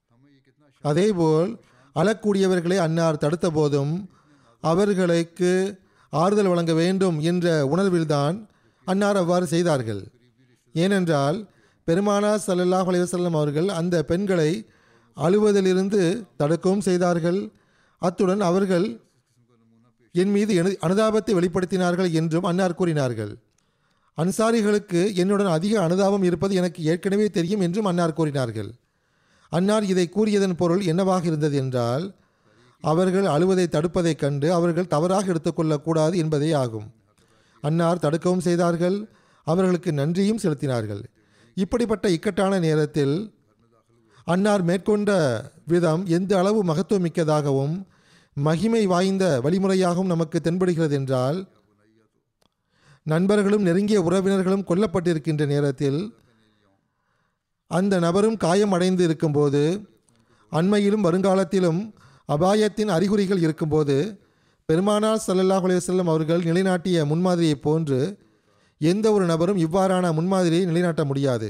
அதேபோல் அழக்கூடியவர்களை அன்னார் தடுத்த போதும் அவர்களுக்கு ஆறுதல் வழங்க வேண்டும் என்ற உணர்வில்தான் அன்னார் அவ்வாறு செய்தார்கள் ஏனென்றால் பெருமானா சல்லல்லாஹ் அலைவசல்லம் அவர்கள் அந்த பெண்களை அழுவதிலிருந்து தடுக்கவும் செய்தார்கள் அத்துடன் அவர்கள் என் மீது எனு- அனுதாபத்தை வெளிப்படுத்தினார்கள் என்றும் அன்னார் கூறினார்கள் அன்சாரிகளுக்கு என்னுடன் அதிக அனுதாபம் இருப்பது எனக்கு ஏற்கனவே தெரியும் என்றும் அன்னார் கூறினார்கள் அன்னார் இதை கூறியதன் பொருள் என்னவாக இருந்தது என்றால் அவர்கள் அழுவதை தடுப்பதைக் கண்டு அவர்கள் தவறாக எடுத்துக்கொள்ளக்கூடாது என்பதே ஆகும் அன்னார் தடுக்கவும் செய்தார்கள் அவர்களுக்கு நன்றியும் செலுத்தினார்கள் இப்படிப்பட்ட இக்கட்டான நேரத்தில் அன்னார் மேற்கொண்ட விதம் எந்த அளவு மகத்துவமிக்கதாகவும் மகிமை வாய்ந்த வழிமுறையாகவும் நமக்கு தென்படுகிறது என்றால் நண்பர்களும் நெருங்கிய உறவினர்களும் கொல்லப்பட்டிருக்கின்ற நேரத்தில் அந்த நபரும் காயம் அடைந்து இருக்கும்போது அண்மையிலும் வருங்காலத்திலும் அபாயத்தின் அறிகுறிகள் இருக்கும்போது பெருமானார் ஸல்லல்லாஹு அலைஹி வஸல்லம் அவர்கள் நிலைநாட்டிய முன்மாதிரியைப் போன்று எந்த ஒரு நபரும் இவ்வாறான முன்மாதிரியை நிலைநாட்ட முடியாது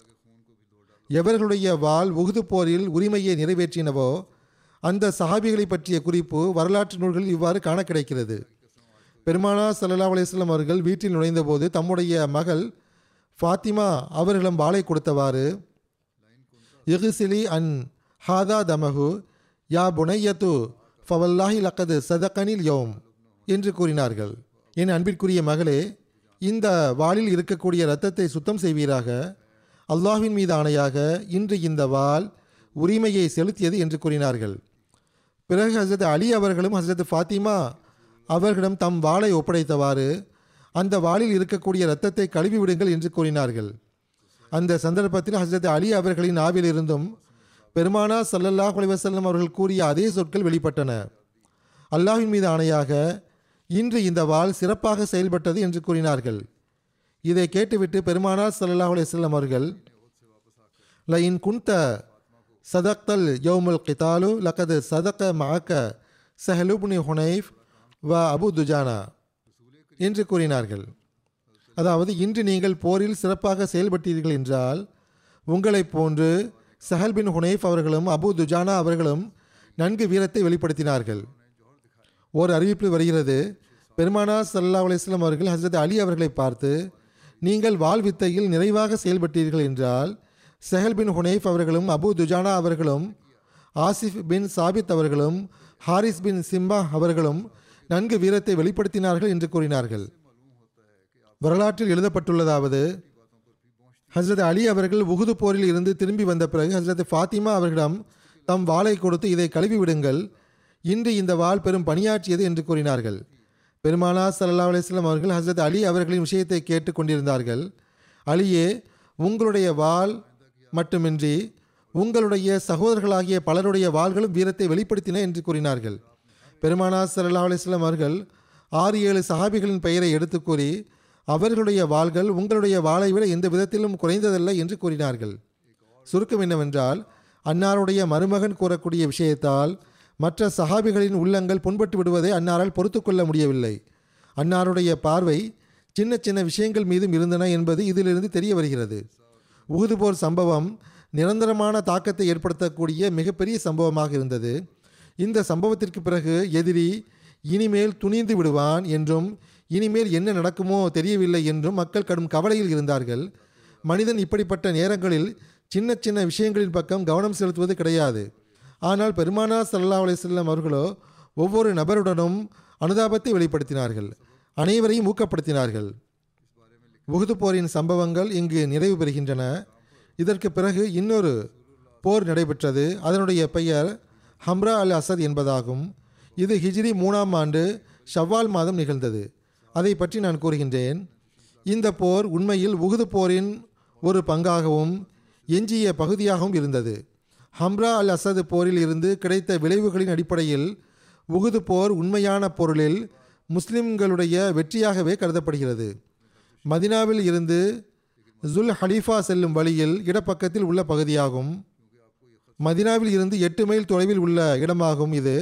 எவர்களுடைய வாள் உகுது போரில் உரிமையை நிறைவேற்றினவோ அந்த சஹாபிகளை பற்றிய குறிப்பு வரலாற்று நூல்களில் இவ்வாறு காண கிடைக்கிறது பெருமானா ஸல்லல்லாஹு அலைஹி வஸல்லம் அவர்கள் வீட்டில் நுழைந்தபோது தம்முடைய மகள் ஃபாத்திமா அவர்களிடம் வாளை கொடுத்தவாறு இகுசிலி அன் ஹாதா தமஹு யா புனையத்து ஃபவல்லாஹி லக்கது சதகனில் யோம் என்று கூறினார்கள் என் அன்பிற்குரிய மகளே இந்த வாளில் இருக்கக்கூடிய இரத்தத்தை சுத்தம் செய்வீராக அல்லாஹ்வின் மீது ஆணையாக இன்று இந்த வாள் உரிமையை செலுத்தியது என்று கூறினார்கள் பிறகு ஹசரத் அலி அவர்களும் ஹசரத் ஃபாத்திமா அவர்களிடம் தம் வாளை ஒப்படைத்தவாறு அந்த வாளில் இருக்கக்கூடிய இரத்தத்தை கழுவி விடுங்கள் என்று கூறினார்கள் அந்த சந்தர்ப்பத்தில் ஹசரத் அலி அவர்களின் நாவிலிருந்தும் பெருமானா சல்லல்லாஹ் அலைஹி வஸல்லம் அவர்கள் கூறிய அதே சொற்கள் வெளிப்பட்டன அல்லாஹ்வின் மீது ஆணையாக இன்று இந்த வாள் சிறப்பாக செயல்பட்டது என்று கூறினார்கள் இதை கேட்டுவிட்டு பெருமானார் ஸல்லல்லாஹு அலைஹி வஸல்லம் அவர்கள் லஇன் குன்த சதக்தல் யௌமுல் கிதாலு லக்கது சதக்க மஅக்க சஹலுப்னி ஹுனைஃப் வ அபு துஜானா என்று கூறினார்கள் அதாவது இன்று நீங்கள் போரில் சிறப்பாக செயல்பட்டீர்கள் என்றால் உங்களைப் போன்று சஹல் பின் ஹுனைஃப் அவர்களும் அபு துஜானா அவர்களும் நன்கு வீரத்தை வெளிப்படுத்தினார்கள் ஓர் அறிவிப்பு வருகிறது பெருமானா சல்லா அலிஸ்லாம் அவர்கள் ஹசரத் அலி அவர்களை பார்த்து நீங்கள் வாள் வித்தையில் நிறைவாக செயல்பட்டீர்கள் என்றால் செஹல் பின் ஹுனைஃப் அவர்களும் அபு துஜானா அவர்களும் ஆசிஃப் பின் சாபித் அவர்களும் ஹாரிஸ் பின் சிம்பா அவர்களும் நன்கு வீரத்தை வெளிப்படுத்தினார்கள் என்று கூறினார்கள் வரலாற்றில் எழுதப்பட்டுள்ளதாவது ஹஸ்ரத் அலி அவர்கள் உகுது போரில் இருந்து திரும்பி வந்த பிறகு ஹஸ்ரத் ஃபாத்திமா அவர்களிடம் தம் வாளை கொடுத்து இதை கழுவி விடுங்கள் இன்று இந்த வாள் பெரும் பணியாற்றியது என்று கூறினார்கள் பெருமானா சல்லா அலிஸ்லாம் அவர்கள் ஹஸ்ரத் அலி அவர்களின் விஷயத்தை கேட்டு கொண்டிருந்தார்கள் அலியே உங்களுடைய வாள் மட்டுமின்றி உங்களுடைய சகோதரர்களாகிய பலருடைய வாள்களும் வீரத்தை வெளிப்படுத்தின என்று கூறினார்கள் பெருமானா சல்லா அலிஸ்லாம் அவர்கள் ஆறு ஏழு சஹாபிகளின் பெயரை எடுத்து கூறி அவர்களுடைய வாள்கள் உங்களுடைய வாளை விட எந்த விதத்திலும் குறைந்ததல்ல என்று கூறினார்கள் சுருக்கம் என்னவென்றால் அன்னாருடைய மருமகன் கூறக்கூடிய விஷயத்தால் மற்ற சஹாபிகளின் உள்ளங்கள் புண்பட்டு விடுவதை அன்னாரால் பொறுத்து கொள்ள முடியவில்லை அன்னாருடைய பார்வை சின்ன சின்ன விஷயங்கள் மீதும் இருந்தன என்பது இதிலிருந்து தெரிய வருகிறது உகுது போர் சம்பவம் நிரந்தரமான தாக்கத்தை ஏற்படுத்தக்கூடிய மிகப்பெரிய சம்பவமாக இருந்தது இந்த சம்பவத்திற்கு பிறகு எதிரி இனிமேல் துணிந்து விடுவான் என்றும் இனிமேல் என்ன நடக்குமோ தெரியவில்லை என்றும் மக்கள் கடும் கவலையில் இருந்தார்கள் மனிதன் இப்படிப்பட்ட நேரங்களில் சின்ன சின்ன விஷயங்களின் பக்கம் கவனம் செலுத்துவது கிடையாது ஆனால் பெருமானா சல்லா அலிஸ்லாம் அவர்களோ ஒவ்வொரு நபருடனும் அனுதாபத்தை வெளிப்படுத்தினார்கள் அனைவரையும் ஊக்கப்படுத்தினார்கள் உகுது போரின் சம்பவங்கள் இங்கு நிறைவு பெறுகின்றன இதற்கு பிறகு இன்னொரு போர் நடைபெற்றது அதனுடைய பெயர் ஹம்ரா அல் அசத் என்பதாகும் இது ஹிஜ்ரி மூணாம் ஆண்டு ஷவ்வால் மாதம் நிகழ்ந்தது அதை பற்றி நான் கூறுகின்றேன் இந்த போர் உண்மையில் உகுது போரின் ஒரு பங்காகவும் எஞ்சிய பகுதியாகவும் இருந்தது ஹம்ரா அல் அசது போரில் இருந்து கிடைத்த விளைவுகளின் அடிப்படையில் உகுது போர் உண்மையான பொருளில் முஸ்லிம்களுடைய வெற்றியாகவே கருதப்படுகிறது மதினாவில் இருந்து ஜுல் ஹலீஃபா செல்லும் வழியில் இடப்பக்கத்தில் உள்ள பகுதியாகும் மதினாவில் இருந்து எட்டு மைல் தொலைவில் உள்ள இடமாகும் இது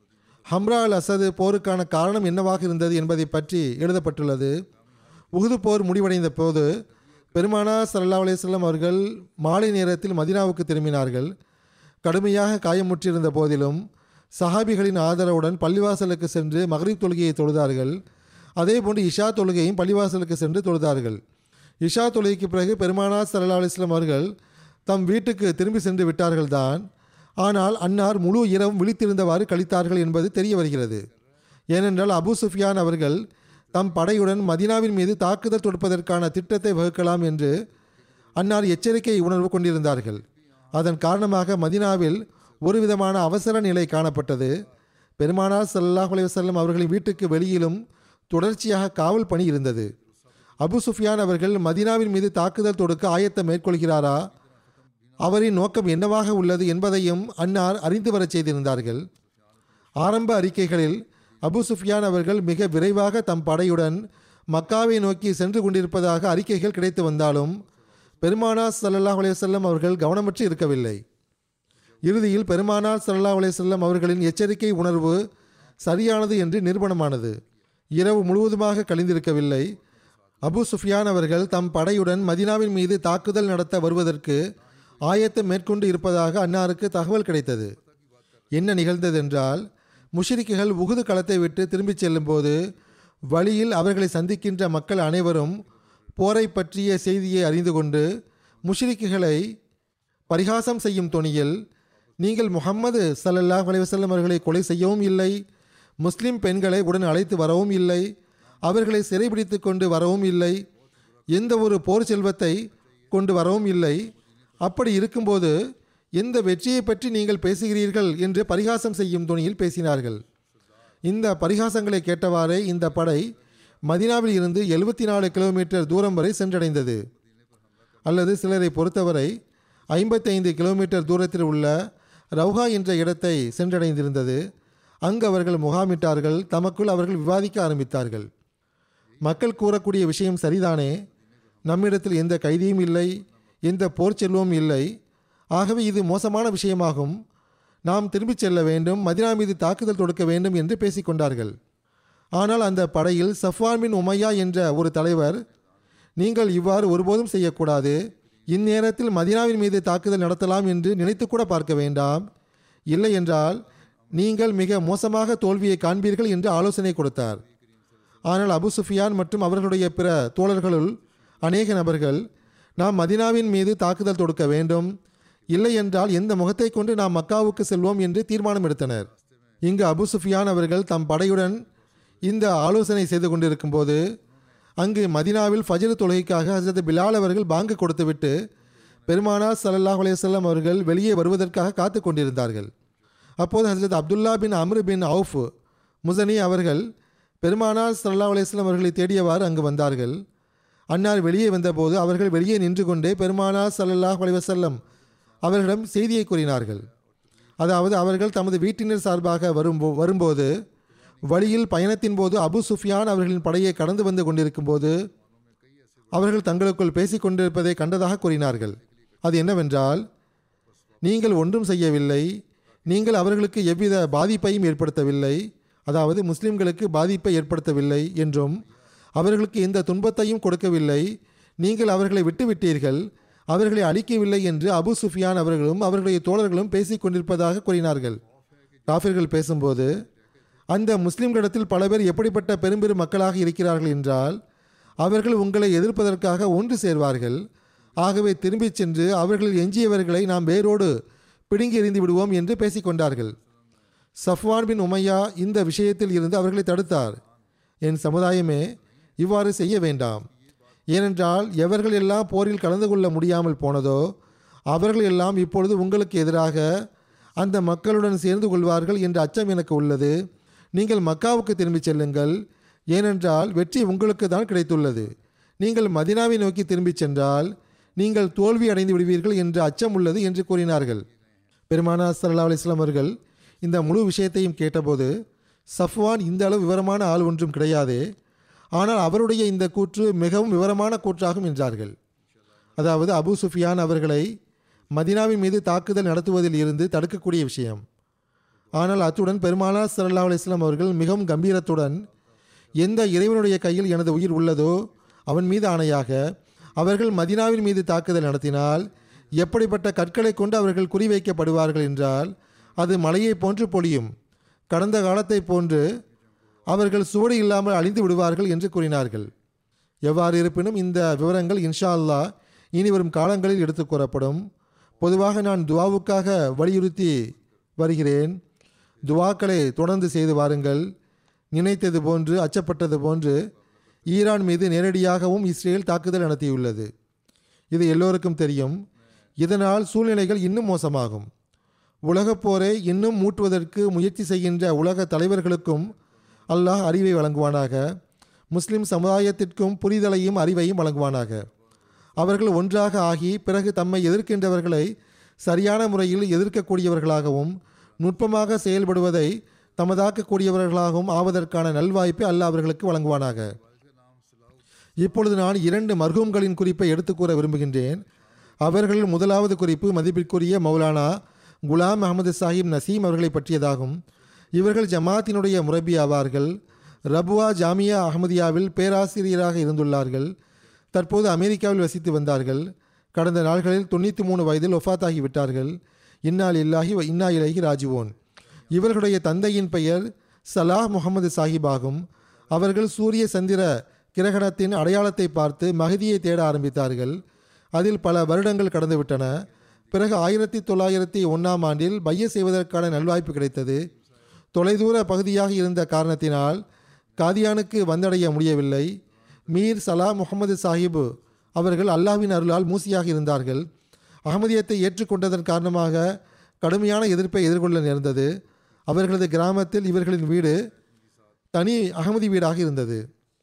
ஹம்ரா அல் அசது போருக்கான காரணம் என்னவாக இருந்தது என்பதை பற்றி எழுதப்பட்டுள்ளது உகுது போர் முடிவடைந்த போது பெருமானா சல்லா அலிஸ்லாம் அவர்கள் மாலை நேரத்தில் மதினாவுக்கு திரும்பினார்கள் கடுமையாக காயமுற்றிருந்த போதிலும் சஹாபிகளின் ஆதரவுடன் பள்ளிவாசலுக்கு சென்று மகரிப் தொழுகையை தொழுதார்கள் அதேபோன்று இஷா தொழுகையும் பள்ளிவாசலுக்கு சென்று தொழுதார்கள் இஷா தொழுகைக்கு பிறகு பெருமானா சல்லா அலிஸ்லாம் அவர்கள் தம் வீட்டுக்கு திரும்பி சென்று விட்டார்கள்தான் ஆனால் அன்னார் முழு இரவும் விழித்திருந்தவாறு கழித்தார்கள் என்பது தெரிய வருகிறது ஏனென்றால் அபு சுஃபியான் அவர்கள் தம் படையுடன் மதினாவின் மீது தாக்குதல் தொடுப்பதற்கான திட்டத்தை வகுக்கலாம் என்று அன்னார் எச்சரிக்கை உணர்வு கொண்டிருந்தார்கள் அதன் காரணமாக மதினாவில் ஒரு விதமான அவசர நிலை காணப்பட்டது பெருமானார் ஸல்லல்லாஹு அலைஹி வஸல்லம் அவர்களின் வீட்டுக்கு வெளியிலும் தொடர்ச்சியாக காவல் பணி இருந்தது அபு சுஃபியான் அவர்கள் மதினாவின் மீது தாக்குதல் தொடுக்க ஆயத்தம் மேற்கொள்கிறாரா அவரின் நோக்கம் என்னவாக உள்ளது என்பதையும் அன்னார் அறிந்து வரச் செய்திருந்தார்கள் ஆரம்ப அறிக்கைகளில் அபு சுஃபியான் அவர்கள் மிக விரைவாக தம் படையுடன் மக்காவை நோக்கி சென்று கொண்டிருப்பதாக அறிக்கைகள் கிடைத்து வந்தாலும் பெருமானா ஸல்லல்லாஹு அலைஹி வஸல்லம் அவர்கள் கவனமற்று இருக்கவில்லை இறுதியில் பெருமானார் ஸல்லல்லாஹு அலைஹி வஸல்லம் அவர்களின் எச்சரிக்கை உணர்வு சரியானது என்று நிரூபணமானது இரவு முழுவதுமாக கழிந்திருக்கவில்லை அபு சுஃபியான் அவர்கள் தம் படையுடன் மதினாவின் மீது தாக்குதல் நடத்த வருவதற்கு ஆயத்தம் மேற்கொண்டு இருப்பதாக அன்னாருக்கு தகவல் கிடைத்தது என்ன நிகழ்ந்ததென்றால் முஷ்ரிக்குகள் உகுது களத்தை விட்டு திரும்பிச் செல்லும்போது வழியில் அவர்களை சந்திக்கின்ற மக்கள் அனைவரும் போரை பற்றிய செய்தியை அறிந்து கொண்டு முஷ்ரிக்குகளை பரிகாசம் செய்யும் தொனியில் நீங்கள் முகம்மது ஸல்லல்லாஹு அலைஹி வஸல்லம் அவர்களை கொலை செய்யவும் இல்லை முஸ்லிம் பெண்களை உடன் அழைத்து வரவும் இல்லை அவர்களை சிறைபிடித்து கொண்டு வரவும் இல்லை எந்த ஒரு போர் செல்வத்தை கொண்டு வரவும் இல்லை அப்படி இருக்கும்போது எந்த வெற்றியை பற்றி நீங்கள் பேசுகிறீர்கள் என்று பரிகாசம் செய்யும் துணியில் பேசினார்கள் இந்த பரிகாசங்களை கேட்டவாறே இந்த படை மதினாவில் இருந்து எழுபத்தி நாலு கிலோமீட்டர் தூரம் வரை சென்றடைந்தது அல்லது சிலரை பொறுத்தவரை ஐம்பத்தைந்து கிலோமீட்டர் தூரத்தில் உள்ள ரவுஹா என்ற இடத்தை சென்றடைந்திருந்தது அங்கு அவர்கள் முகாமிட்டார்கள் தமக்குள் அவர்கள் விவாதிக்க ஆரம்பித்தார்கள் மக்கள் கூறக்கூடிய விஷயம் சரிதானே நம்மிடத்தில் எந்த கைதியும் இல்லை எந்த போர் செல்வமும் இல்லை ஆகவே இது மோசமான விஷயமாகும் நாம் திரும்பிச் செல்ல வேண்டும் மதினா மீது தாக்குதல் தொடுக்க வேண்டும் என்று பேசிக்கொண்டார்கள் ஆனால் அந்த படையில் சஃப்வான் பின் உமையா என்ற ஒரு தலைவர் நீங்கள் இவ்வாறு ஒருபோதும் செய்யக்கூடாது இந்நேரத்தில் மதினாவின் மீது தாக்குதல் நடத்தலாம் என்று நினைத்து கூட பார்க்க வேண்டாம் இல்லை என்றால் நீங்கள் மிக மோசமாக தோல்வியை காண்பீர்கள் என்று ஆலோசனை கொடுத்தார் ஆனால் அபு சுஃபியான் மற்றும் அவர்களுடைய பிற தோழர்களுள் அநேக நபர்கள் நாம் மதினாவின் மீது தாக்குதல் தொடுக்க வேண்டும் இல்லை என்றால் எந்த முகத்தை கொண்டு நாம் மக்காவுக்கு செல்வோம் என்று தீர்மானம் எடுத்தனர் இங்கு அபு சுஃபியான் அவர்கள் தம் படையுடன் இந்த ஆலோசனை செய்து கொண்டிருக்கும் போது அங்கு மதினாவில் ஃபஜ்ர் தொழுகைக்காக ஹசரத் பிலால் அவர்கள் பாங்கு கொடுத்துவிட்டு பெருமானார் ஸல்லல்லாஹு அலைஹி வஸல்லம் அவர்கள் வெளியே வருவதற்காக காத்து கொண்டிருந்தார்கள் அப்போது ஹசரத் அப்துல்லா பின் அம்ரு பின் அவுஃப் முசனி அவர்கள் பெருமானார் ஸல்லல்லாஹு அலைஹி வஸல்லம் அவர்களை தேடியவாறு அங்கு வந்தார்கள் அன்னார் வெளியே வந்தபோது அவர்கள் வெளியே நின்று கொண்டே பெருமானார் ஸல்லல்லாஹு அலைஹி வஸல்லம் அவர்களிடம் செய்தியை கூறினார்கள் அதாவது அவர்கள் தமது வீட்டினர் சார்பாக வரும்போ வரும்போது வழியில் பயணத்தின் போது அபு சுஃபியான் அவர்களின் படையை கடந்து வந்து கொண்டிருக்கும் போது அவர்கள் தங்களுக்குள் பேசிக் கொண்டிருப்பதை கண்டதாக கூறினார்கள் அது என்னவென்றால் நீங்கள் ஒன்றும் செய்யவில்லை நீங்கள் அவர்களுக்கு எவ்வித பாதிப்பையும் ஏற்படுத்தவில்லை அதாவது முஸ்லிம்களுக்கு பாதிப்பை ஏற்படுத்தவில்லை என்றும் அவர்களுக்கு எந்த துன்பத்தையும் கொடுக்கவில்லை நீங்கள் அவர்களை விட்டுவிட்டீர்கள் அவர்களை அழிக்கவில்லை என்று அபு சுஃபியான் அவர்களும் அவர்களுடைய தோழர்களும் பேசிக் கொண்டிருப்பதாக கூறினார்கள் காஃபிர்கள் பேசும்போது அந்த முஸ்லிம்களிடத்தில் பல பேர் எப்படிப்பட்ட பெரும்பெரும் மக்களாக இருக்கிறார்கள் என்றால் அவர்கள் உங்களை எதிர்ப்பதற்காக ஒன்று சேர்வார்கள் ஆகவே திரும்பிச் சென்று அவர்களில் எஞ்சியவர்களை நாம் வேரோடு பிடுங்கி எறிந்து விடுவோம் என்று பேசிக்கொண்டார்கள் சஃப்வான் பின் உமையா இந்த விஷயத்தில் இருந்து அவர்களை தடுத்தார் என் சமுதாயமே இவ்வாறு செய்ய வேண்டாம் ஏனென்றால் எவர்கள் எல்லாம் போரில் கலந்து கொள்ள முடியாமல் போனதோ அவர்கள் எல்லாம் இப்பொழுது உங்களுக்கு எதிராக அந்த மக்களுடன் சேர்ந்து கொள்வார்கள் என்ற அச்சம் எனக்கு உள்ளது நீங்கள் மக்காவுக்கு திரும்பிச் செல்லுங்கள் ஏனென்றால் வெற்றி உங்களுக்கு தான் கிடைத்துள்ளது நீங்கள் மதினாவை நோக்கி திரும்பிச் சென்றால் நீங்கள் தோல்வி அடைந்து விடுவீர்கள் என்ற அச்சம் உள்ளது என்று கூறினார்கள் பெருமானா சல்லா அலிஸ்லாம் அவர்கள் இந்த முழு விஷயத்தையும் கேட்டபோது சஃப்வான் இந்த அளவு விவரமான ஆள் ஒன்றும் கிடையாதே ஆனால் அவருடைய இந்த கூற்று மிகவும் விவரமான கூற்றாகும் என்றார்கள் அதாவது அபு சுஃபியான் அவர்களை மதினாவின் மீது தாக்குதல் நடத்துவதில் இருந்து தடுக்கக்கூடிய விஷயம் ஆனால் அத்துடன் பெருமானார் ஸல்லல்லாஹு அலைஹி வஸல்லம் அவர்கள் மிகவும் கம்பீரத்துடன் எந்த இறைவனுடைய கையில் எனது உயிர் உள்ளதோ அவன் மீது ஆணையாக அவர்கள் மதினாவின் மீது தாக்குதல் நடத்தினால் எப்படிப்பட்ட கற்களை கொண்டு அவர்கள் குறிவைக்கப்படுவார்கள் என்றால் அது மலையை போன்று பொழியும் கடந்த காலத்தை போன்று அவர்கள் சுவடு இல்லாமல் அழிந்து விடுவார்கள் என்று கூறினார்கள் எவ்வாறு இருப்பினும் இந்த விவரங்கள் இன்ஷா அல்லாஹ் இனி வரும் காலங்களில் எடுத்துக் கூறப்படும் பொதுவாக நான் துவாவுக்காக வலியுறுத்தி வருகிறேன் துவாக்களை தொடர்ந்து செய்து வாருங்கள் நினைத்தது போன்று அச்சப்பட்டது போன்று ஈரான் மீது நேரடியாகவும் இஸ்ரேல் தாக்குதல் நடத்தியுள்ளது இது எல்லோருக்கும் தெரியும் இதனால் சூழ்நிலைகள் இன்னும் மோசமாகும் உலகப் போரை இன்னும் மூட்டுவதற்கு முயற்சி செய்கின்ற உலக தலைவர்களுக்கும் அல்லாஹ் அறிவை வழங்குவானாக முஸ்லிம் சமுதாயத்திற்கும் புரிதலையும் அறிவையும் வழங்குவானாக அவர்கள் ஒன்றாக ஆகி பிறகு தம்மை எதிர்க்கின்றவர்களை சரியான முறையில் எதிர்க்கக்கூடியவர்களாகவும் நுட்பமாக செயல்படுவதை தமதாக்கக்கூடியவர்களாகவும் ஆவதற்கான நல்வாய்ப்பை அல்லாஹ் அவர்களுக்கு வழங்குவானாக இப்பொழுது நான் இரண்டு மர்ஹூம்களின் குறிப்பை எடுத்துக் கூற விரும்புகின்றேன் அவர்களில் முதலாவது குறிப்பு மதிப்பிற்குரிய மௌலானா குலாம் அகமது சாஹிப் நசீம் அவர்களை பற்றியதாகும் இவர்கள் ஜமாத்தினுடைய முரபி ஆவார்கள் ரபுவா ஜாமியா அஹமதியாவில் பேராசிரியராக இருந்துள்ளார்கள் தற்போது அமெரிக்காவில் வசித்து வந்தார்கள் கடந்த நாள்களில் தொண்ணூற்றி மூணு வயதில் ஒஃபாத்தாகி விட்டார்கள் இன்னால் இல்லாஹி வ இன்னா இலகி ராஜுவோன் இவர்களுடைய தந்தையின் பெயர் சலாஹ் முகமது சாஹிப் ஆகும் அவர்கள் சூரிய சந்திர கிரகணத்தின் அடையாளத்தை பார்த்து மகதியை தேட ஆரம்பித்தார்கள் அதில் பல வருடங்கள் கடந்துவிட்டன பிறகு ஆயிரத்தி தொள்ளாயிரத்தி ஒன்றாம் ஆண்டில் பைய செய்வதற்கான நல்வாய்ப்பு கிடைத்தது தொலைதூர பகுதியாக இருந்த காரணத்தினால் காதியானுக்கு வந்தடைய முடியவில்லை மீர் சலா முகமது சாஹிப் அவர்கள் அல்லாஹ்வின் அருளால் மூசியாக இருந்தார்கள் அகமதியத்தை ஏற்றுக்கொண்டதன் காரணமாக கடுமையான எதிர்ப்பை எதிர்கொள்ள நேர்ந்தது அவர்களது கிராமத்தில் இவர்களின் வீடு தனி அகமதி வீடாக இருந்தது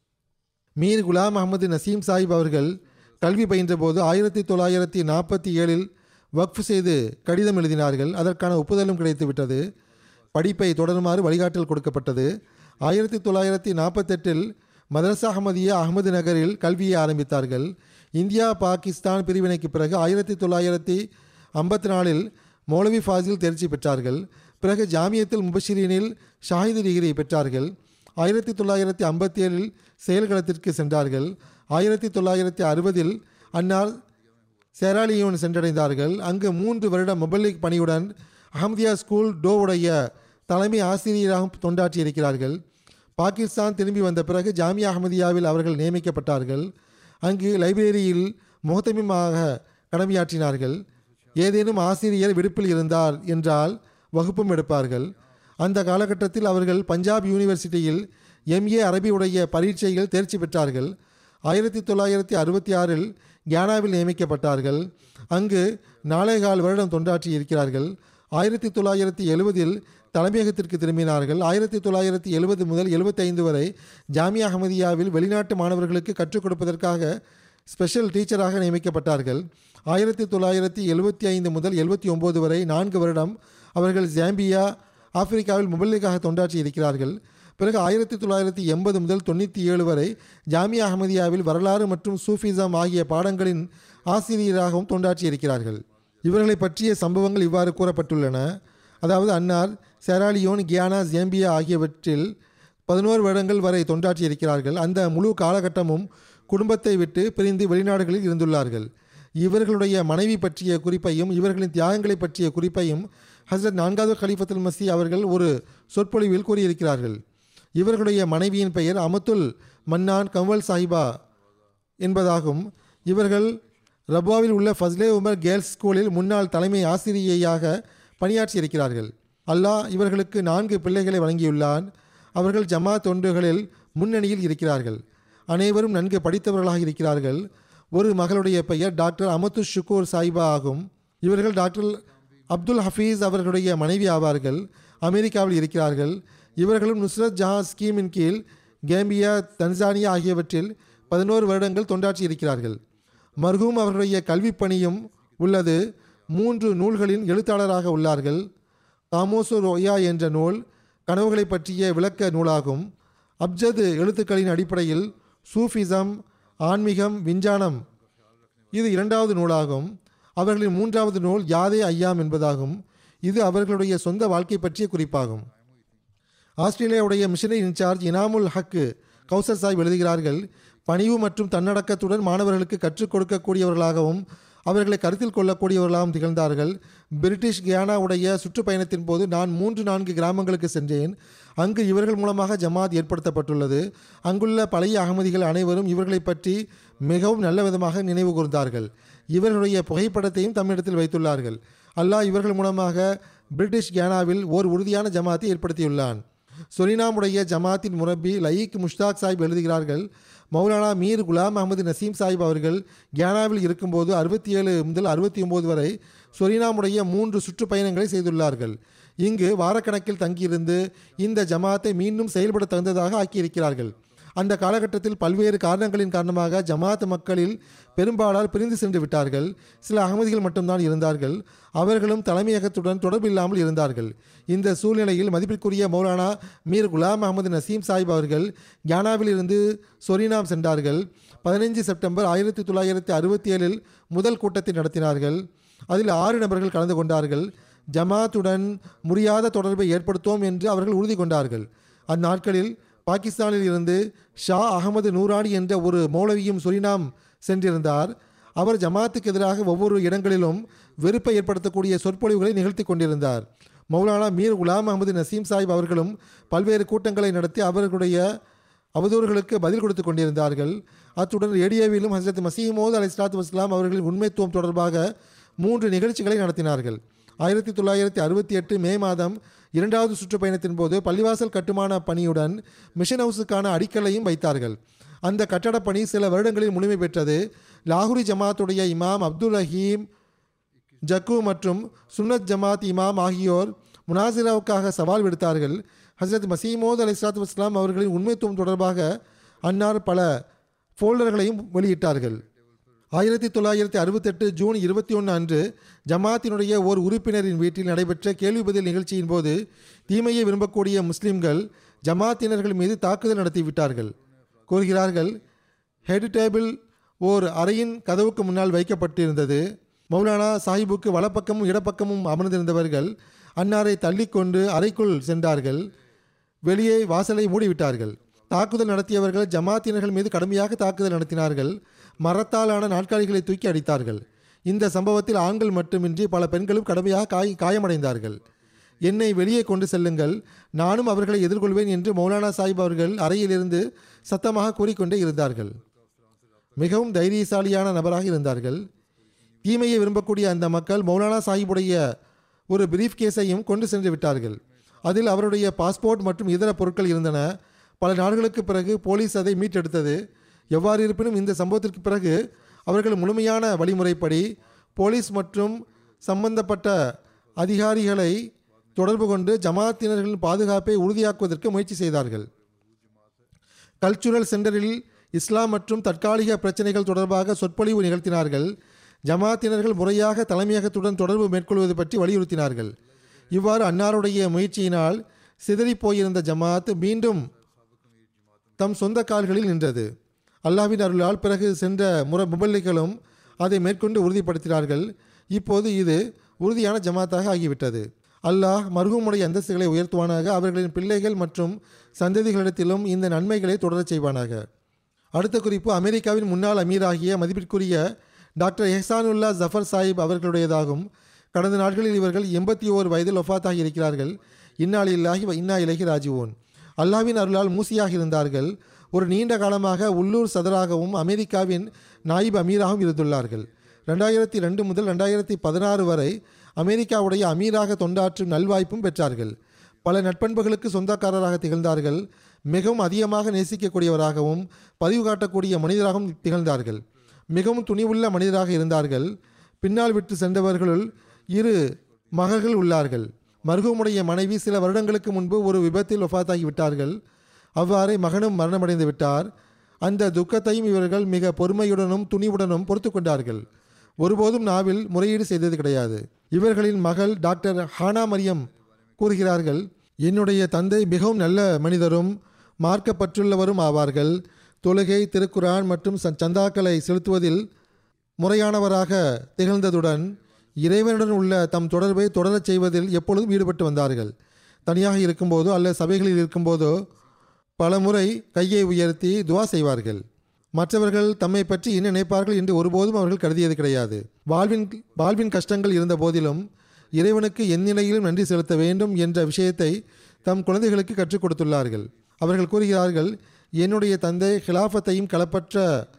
மீர் குலாம் அகமது நசீம் சாஹிப் அவர்கள் கல்வி பயின்றபோது ஆயிரத்தி தொள்ளாயிரத்தி நாற்பத்தி ஏழில் வக்ஃப் செய்து கடிதம் எழுதினார்கள் அதற்கான ஒப்புதலும் கிடைத்துவிட்டது படிப்பை தொடருமாறு வழிகாட்டல் கொடுக்கப்பட்டது ஆயிரத்தி தொள்ளாயிரத்தி நாற்பத்தெட்டில் மதரசா அஹமதியா அகமது நகரில் கல்வியை ஆரம்பித்தார்கள் இந்தியா பாகிஸ்தான் பிரிவினைக்கு பிறகு ஆயிரத்தி தொள்ளாயிரத்தி ஐம்பத்தி நாலில் மௌலவி ஃபாசில் தேர்ச்சி பெற்றார்கள் பிறகு ஜாமியத்தில் முபஷிரீனில் ஷாஹிது டிகிரி பெற்றார்கள் ஆயிரத்தி தொள்ளாயிரத்தி ஐம்பத்தி ஏழில் செயல்களத்திற்கு சென்றார்கள் ஆயிரத்தி தொள்ளாயிரத்தி அறுபதில் அன்னார் செராலியோன் சென்றடைந்தார்கள் அங்கு மூன்று வருட மொபல்லிக் பணியுடன் அஹமதியா ஸ்கூல் டோவுடைய தலைமை ஆசிரியராகவும் தொண்டாற்றியிருக்கிறார்கள் பாகிஸ்தான் திரும்பி வந்த பிறகு ஜாமியா அஹமதியாவில் அவர்கள் நியமிக்கப்பட்டார்கள் அங்கு லைப்ரரியில் முகத்தமிமாக கடமையாற்றினார்கள் ஏதேனும் ஆசிரியர் விடுப்பில் இருந்தார் என்றால் வகுப்பும் எடுப்பார்கள் அந்த காலகட்டத்தில் அவர்கள் பஞ்சாப் யூனிவர்சிட்டியில் எம்ஏ அரபி உடைய பரீட்சையில் தேர்ச்சி பெற்றார்கள் ஆயிரத்தி தொள்ளாயிரத்தி அறுபத்தி ஆறில் கியானாவில் நியமிக்கப்பட்டார்கள் அங்கு நாலேகால் வருடம் தொண்டாற்றி இருக்கிறார்கள் ஆயிரத்தி தொள்ளாயிரத்தி எழுபதில் தலைமையகத்திற்கு திரும்பினார்கள் ஆயிரத்தி தொள்ளாயிரத்தி எழுபது முதல் எழுபத்தைந்து வரை ஜாமியா அஹமதியாவில் வெளிநாட்டு மாணவர்களுக்கு கற்றுக் கொடுப்பதற்காக ஸ்பெஷல் டீச்சராக நியமிக்கப்பட்டார்கள் ஆயிரத்தி தொள்ளாயிரத்தி எழுபத்தி ஐந்து முதல் எழுபத்தி ஒம்பது வரை நான்கு வருடம் அவர்கள் ஜாம்பியா ஆப்பிரிக்காவில் முபல்லிக்காக தொண்டாற்றி இருக்கிறார்கள் பிறகு ஆயிரத்தி தொள்ளாயிரத்தி எண்பது முதல் தொண்ணூற்றி ஏழு வரை ஜாமியா அஹமதியாவில் வரலாறு மற்றும் சூஃபிசம் ஆகிய பாடங்களின் ஆசிரியராகவும் தொண்டாற்றி இருக்கிறார்கள் இவர்களை பற்றிய சம்பவங்கள் இவ்வாறு கூறப்பட்டுள்ளன அதாவது அன்னார் செராலியோன் கியானா ஜேம்பியா ஆகியவற்றில் பதினோரு வருடங்கள் வரை தொண்டாற்றி இருக்கிறார்கள் அந்த முழு காலகட்டமும் குடும்பத்தை விட்டு பிரிந்து வெளிநாடுகளில் இருந்துள்ளார்கள் இவர்களுடைய மனைவி பற்றிய குறிப்பையும் இவர்களின் தியாகங்களை பற்றிய குறிப்பையும் ஹசரத் நான்காவது கலிஃபத்துல் மசி அவர்கள் ஒரு சொற்பொழிவில் கூறியிருக்கிறார்கள் இவர்களுடைய மனைவியின் பெயர் அமத்துல் மன்னான் கம்வல் சாஹிபா என்பதாகும் இவர்கள் ரபாவில் உள்ள ஃபஸ்லே உமர் கேர்ள்ஸ் ஸ்கூலில் முன்னாள் தலைமை ஆசிரியையாக பணியாற்றியிருக்கிறார்கள் அல்லாஹ் இவர்களுக்கு நான்கு பிள்ளைகளை வழங்கியுள்ளான் அவர்கள் ஜமா தொண்டுகளில் முன்னணியில் இருக்கிறார்கள் அனைவரும் நன்கு படித்தவர்களாக இருக்கிறார்கள் ஒரு மகளுடைய பெயர் டாக்டர் அமத்து ஷுக்கூர் சாயிபா ஆகும் இவர்கள் டாக்டர் அப்துல் ஹஃபீஸ் அவர்களுடைய மனைவி ஆவார்கள் அமெரிக்காவில் இருக்கிறார்கள் இவர்களும் நுஸ்ரத் ஜஹான் ஸ்கீமின் கீழ் கேம்பியா தன்சானியா ஆகியவற்றில் பதினோரு வருடங்கள் தொண்டாற்றி இருக்கிறார்கள் மர்ஹூம் அவர்களுடைய கல்விப் பணியும் உள்ளது மூன்று நூல்களின் எழுத்தாளராக உள்ளார்கள் காமோசு ரோயா என்ற நூல் கனவுகளை பற்றிய விளக்க நூலாகும் அப்ஜத் எழுத்துக்களின் அடிப்படையில் சூஃபிசம் ஆன்மீகம் விஞ்ஞானம் இது இரண்டாவது நூலாகும் அவர்களின் மூன்றாவது நூல் யாதே ஐயாம் என்பதாகும் இது அவர்களுடைய சொந்த வாழ்க்கை பற்றிய குறிப்பாகும் ஆஸ்திரேலியாவுடைய மிஷனரி இன்சார்ஜ் இனாமுல் ஹக்கு கௌசர் சாஹிப் எழுதுகிறார்கள் பணிவு மற்றும் தன்னடக்கத்துடன் மாணவர்களுக்கு கற்றுக் கொடுக்கக்கூடியவர்களாகவும் அவர்களை கருத்தில் கொள்ளக்கூடியவர்களாகவும் திகழ்ந்தார்கள் பிரிட்டிஷ் கியானாவுடைய சுற்றுப்பயணத்தின் போது நான் மூன்று நான்கு கிராமங்களுக்கு சென்றேன் அங்கு இவர்கள் மூலமாக ஜமாத் ஏற்படுத்தப்பட்டுள்ளது அங்குள்ள பழைய அகமதிகள் அனைவரும் இவர்களை பற்றி மிகவும் நல்ல விதமாக நினைவு கூர்ந்தார்கள் இவர்களுடைய புகைப்படத்தையும் தம்மிடத்தில் வைத்துள்ளார்கள் அல்லாஹ் இவர்கள் மூலமாக பிரிட்டிஷ் கியானாவில் ஓர் உறுதியான ஜமாத்தை ஏற்படுத்தியுள்ளான் சொரினாமுடைய ஜமாத்தின் முரப்பி லயீக் முஷ்தாக் சாஹிப் எழுதுகிறார்கள் மௌலானா மீர் குலாம் அகமது நசீம் சாஹிப் அவர்கள் கியானாவில் இருக்கும்போது அறுபத்தி ஏழு முதல் அறுபத்தி ஒம்பது வரை சொரினாமுடைய மூன்று சுற்றுப்பயணங்களை செய்துள்ளார்கள் இங்கு வாரக்கணக்கில் தங்கியிருந்து இந்த ஜமாத்தை மீண்டும் செயல்பட தகுந்ததாக ஆக்கியிருக்கிறார்கள் அந்த காலகட்டத்தில் பல்வேறு காரணங்களின் காரணமாக ஜமாத் மக்களில் பெரும்பாலார் பிரிந்து சென்று விட்டார்கள் சில அகமதிகள் மட்டும்தான் இருந்தார்கள் அவர்களும் தலைமையகத்துடன் தொடர்பு இல்லாமல் இருந்தார்கள் இந்த சூழ்நிலையில் மதிப்பிற்குரிய மௌலானா மீர் குலாம் அகமது நசீம் சாஹிப் அவர்கள் கியானாவில் இருந்து சொரினாம் சென்றார்கள் பதினைஞ்சு செப்டம்பர் ஆயிரத்தி தொள்ளாயிரத்தி அறுபத்தி ஏழில் முதல் கூட்டத்தை நடத்தினார்கள் அதில் ஆறு நபர்கள் கலந்து கொண்டார்கள் ஜமாத்துடன் முறியாத தொடர்பை ஏற்படுத்துவோம் என்று அவர்கள் உறுதி கொண்டார்கள் அந்நாட்களில் பாகிஸ்தானில் இருந்து ஷா அகமது நூரானி என்ற ஒரு மௌலவியும் சுரினாம் சென்றிருந்தார் அவர் ஜமாத்துக்கு எதிராக ஒவ்வொரு இடங்களிலும் வெறுப்பை ஏற்படுத்தக்கூடிய சொற்பொழிவுகளை நிகழ்த்தி கொண்டிருந்தார் மௌலானா மீர் குலாம் அகமது நசீம் சாஹிப் அவர்களும் பல்வேறு கூட்டங்களை நடத்தி அவர்களுடைய அவதூறுகளுக்கு பதில் கொடுத்து கொண்டிருந்தார்கள் அத்துடன் ரேடியோவிலும் ஹசரத் மசீமோத் அலி இஸ்லாத்து வஸ்லாம் அவர்களின் உண்மைத்துவம் தொடர்பாக மூன்று நிகழ்ச்சிகளை நடத்தினார்கள் ஆயிரத்தி தொள்ளாயிரத்தி அறுபத்தி எட்டு மே மாதம் இரண்டாவது சுற்றுப்பயணத்தின் போது பள்ளிவாசல் கட்டுமான பணியுடன் மிஷன் ஹவுஸுக்கான அடிக்கல்லையும் வைத்தார்கள் அந்த கட்டடப் பணி சில வருடங்களில் முழுமை பெற்றது லாகூரி ஜமாத்துடைய இமாம் அப்துல் ரஹீம் ஜக்கு மற்றும் சுன்னத் ஜமாத் இமாம் ஆகியோர் முனாசிராவுக்காக சவால் விடுத்தார்கள் ஹசரத் மசீமோத் அலி இஸ்லாத்து வஸ்லாம் அவர்களின் உண்மைத்துவம் தொடர்பாக அன்னார் பல ஃபோல்டர்களையும் வெளியிட்டார்கள் ஆயிரத்தி தொள்ளாயிரத்தி அறுபத்தெட்டு ஜூன் இருபத்தி ஒன்று அன்று ஜமாத்தினுடைய ஓர் உறுப்பினரின் வீட்டில் நடைபெற்ற கேள்வி பதில் நிகழ்ச்சியின் போது தீமையை விரும்பக்கூடிய முஸ்லிம்கள் ஜமாத்தினர்கள் மீது தாக்குதல் நடத்திவிட்டார்கள் கூறுகிறார்கள் ஹெட் டேபிள் ஓர் அறையின் கதவுக்கு முன்னால் வைக்கப்பட்டிருந்தது மௌலானா சாஹிபுக்கு வலப்பக்கமும் இடப்பக்கமும் அமர்ந்திருந்தவர்கள் அன்னாரை தள்ளிக்கொண்டு அறைக்குள் சென்றார்கள் வெளியே வாசலை மூடிவிட்டார்கள் தாக்குதல் நடத்தியவர்கள் ஜமாத்தினர்கள் மீது கடுமையாக தாக்குதல் நடத்தினார்கள் மரத்தாலான நாட்காலிகளை தூக்கி அடித்தார்கள் இந்த சம்பவத்தில் ஆண்கள் மட்டுமின்றி பல பெண்களும் கடுமையாக காய் காயமடைந்தார்கள் என்னை வெளியே கொண்டு செல்லுங்கள் நானும் அவர்களை எதிர்கொள்வேன் என்று மௌலானா சாஹிப் அவர்கள் அறையிலிருந்து சத்தமாக கூறிக்கொண்டே இருந்தார்கள் மிகவும் தைரியசாலியான நபராக இருந்தார்கள் தீமையை விரும்பக்கூடிய அந்த மக்கள் மௌலானா சாஹிபுடைய ஒரு பிரீஃப் கேஸையும் கொண்டு சென்று விட்டார்கள் அதில் அவருடைய பாஸ்போர்ட் மற்றும் இதர பொருட்கள் இருந்தன பல நாடுகளுக்கு பிறகு போலீஸ் அதை மீட்டெடுத்தது எவ்வாறு இருப்பினும் இந்த சம்பவத்திற்கு பிறகு அவர்கள் முழுமையான வழிமுறைப்படி போலீஸ் மற்றும் சம்பந்தப்பட்ட அதிகாரிகளை தொடர்பு கொண்டு ஜமாத்தினர்களின் பாதுகாப்பை உறுதியாக்குவதற்கு முயற்சி செய்தார்கள் கல்ச்சுரல் சென்டரில் இஸ்லாம் மற்றும் தற்காலிக பிரச்சனைகள் தொடர்பாக சொற்பொழிவு நிகழ்த்தினார்கள் ஜமாத்தினர்கள் முறையாக தலைமையகத்துடன் தொடர்பு மேற்கொள்வது பற்றி வலியுறுத்தினார்கள் இவ்வாறு அன்னாருடைய முயற்சியினால் சிதறிப் போயிருந்த ஜமாத் மீண்டும் தம் சொந்த கால்களில் நின்றது அல்லாவின் அருளால் பிறகு சென்ற முற முபல்லிகளும் அதை மேற்கொண்டு உறுதிப்படுத்தினார்கள் இப்போது இது உறுதியான ஜமாத்தாக ஆகிவிட்டது அல்லாஹ் மருகமுடைய அந்தஸ்துகளை உயர்த்துவானாக அவர்களின் பிள்ளைகள் மற்றும் சந்ததிகளிடத்திலும் இந்த நன்மைகளை தொடரச் செய்வானாக அடுத்த குறிப்பு அமெரிக்காவின் முன்னாள் அமீராகிய மதிப்பிற்குரிய டாக்டர் எஹ்சானுல்லா ஜஃபர் சாஹிப் அவர்களுடையதாகும் கடந்த நாட்களில் இவர்கள் எண்பத்தி ஓரு வயதில் ஒஃபாத்தாகி இருக்கிறார்கள் இந்நாள் இல்லாகி இன்னா இலகி ராஜுவோன் அல்லாவின் அருளால் மூசியாக இருந்தார்கள் ஒரு நீண்ட காலமாக உள்ளூர் சதராகவும் அமெரிக்காவின் நாயிப் அமீராகவும் இருந்துள்ளார்கள் ரெண்டாயிரத்தி ரெண்டு முதல் ரெண்டாயிரத்தி பதினாறு வரை அமெரிக்காவுடைய அமீராக தொண்டாற்றும் நல்வாய்ப்பும் பெற்றார்கள் பல நட்பண்புகளுக்கு சொந்தக்காரராக திகழ்ந்தார்கள் மிகவும் அதிகமாக நேசிக்கக்கூடியவராகவும் பதிவு காட்டக்கூடிய மனிதராகவும் திகழ்ந்தார்கள் மிகவும் துணிவுள்ள மனிதராக இருந்தார்கள் பின்னால் விட்டு சென்றவர்களுள் இரு மகள்கள் உள்ளார்கள் மருகமுடைய மனைவி சில வருடங்களுக்கு முன்பு ஒரு விபத்தில் ஒஃபாத்தாகி விட்டார்கள் அவ்வாறே மகனும் மரணமடைந்து விட்டார் அந்த துக்கத்தையும் இவர்கள் மிக பொறுமையுடனும் துணிவுடனும் பொறுத்து கொண்டார்கள் ஒருபோதும் நாவில் முறையீடு செய்தது கிடையாது இவர்களின் மகள் டாக்டர் ஹானா மரியம் கூறுகிறார்கள் என்னுடைய தந்தை மிகவும் நல்ல மனிதரும் மார்க்கப்பற்றுள்ளவரும் ஆவார்கள் தொழுகை திருக்குரான் மற்றும் ச- சந்தாக்களை செலுத்துவதில் முறையானவராக திகழ்ந்ததுடன் இறைவனுடன் உள்ள தம் தொடர்பை தொடரச் செய்வதில் எப்பொழுதும் ஈடுபட்டு வந்தார்கள் தனியாக இருக்கும்போதோ அல்லது சபைகளில் இருக்கும்போதோ பலமுறை கையை உயர்த்தி துவா செய்வார்கள் மற்றவர்கள் தம்மை பற்றி என்ன நினைப்பார்கள் என்று ஒருபோதும் அவர்கள் கருதியது கிடையாது வாழ்வின் வாழ்வின் கஷ்டங்கள் இருந்த போதிலும் இறைவனுக்கு எந்நிலையிலும் நன்றி செலுத்த வேண்டும் என்ற விஷயத்தை தம் குழந்தைகளுக்கு கற்றுக் கொடுத்துள்ளார்கள் அவர்கள் கூறுகிறார்கள் என்னுடைய தந்தை ஹிலாஃபத்தையும் களப்பற்ற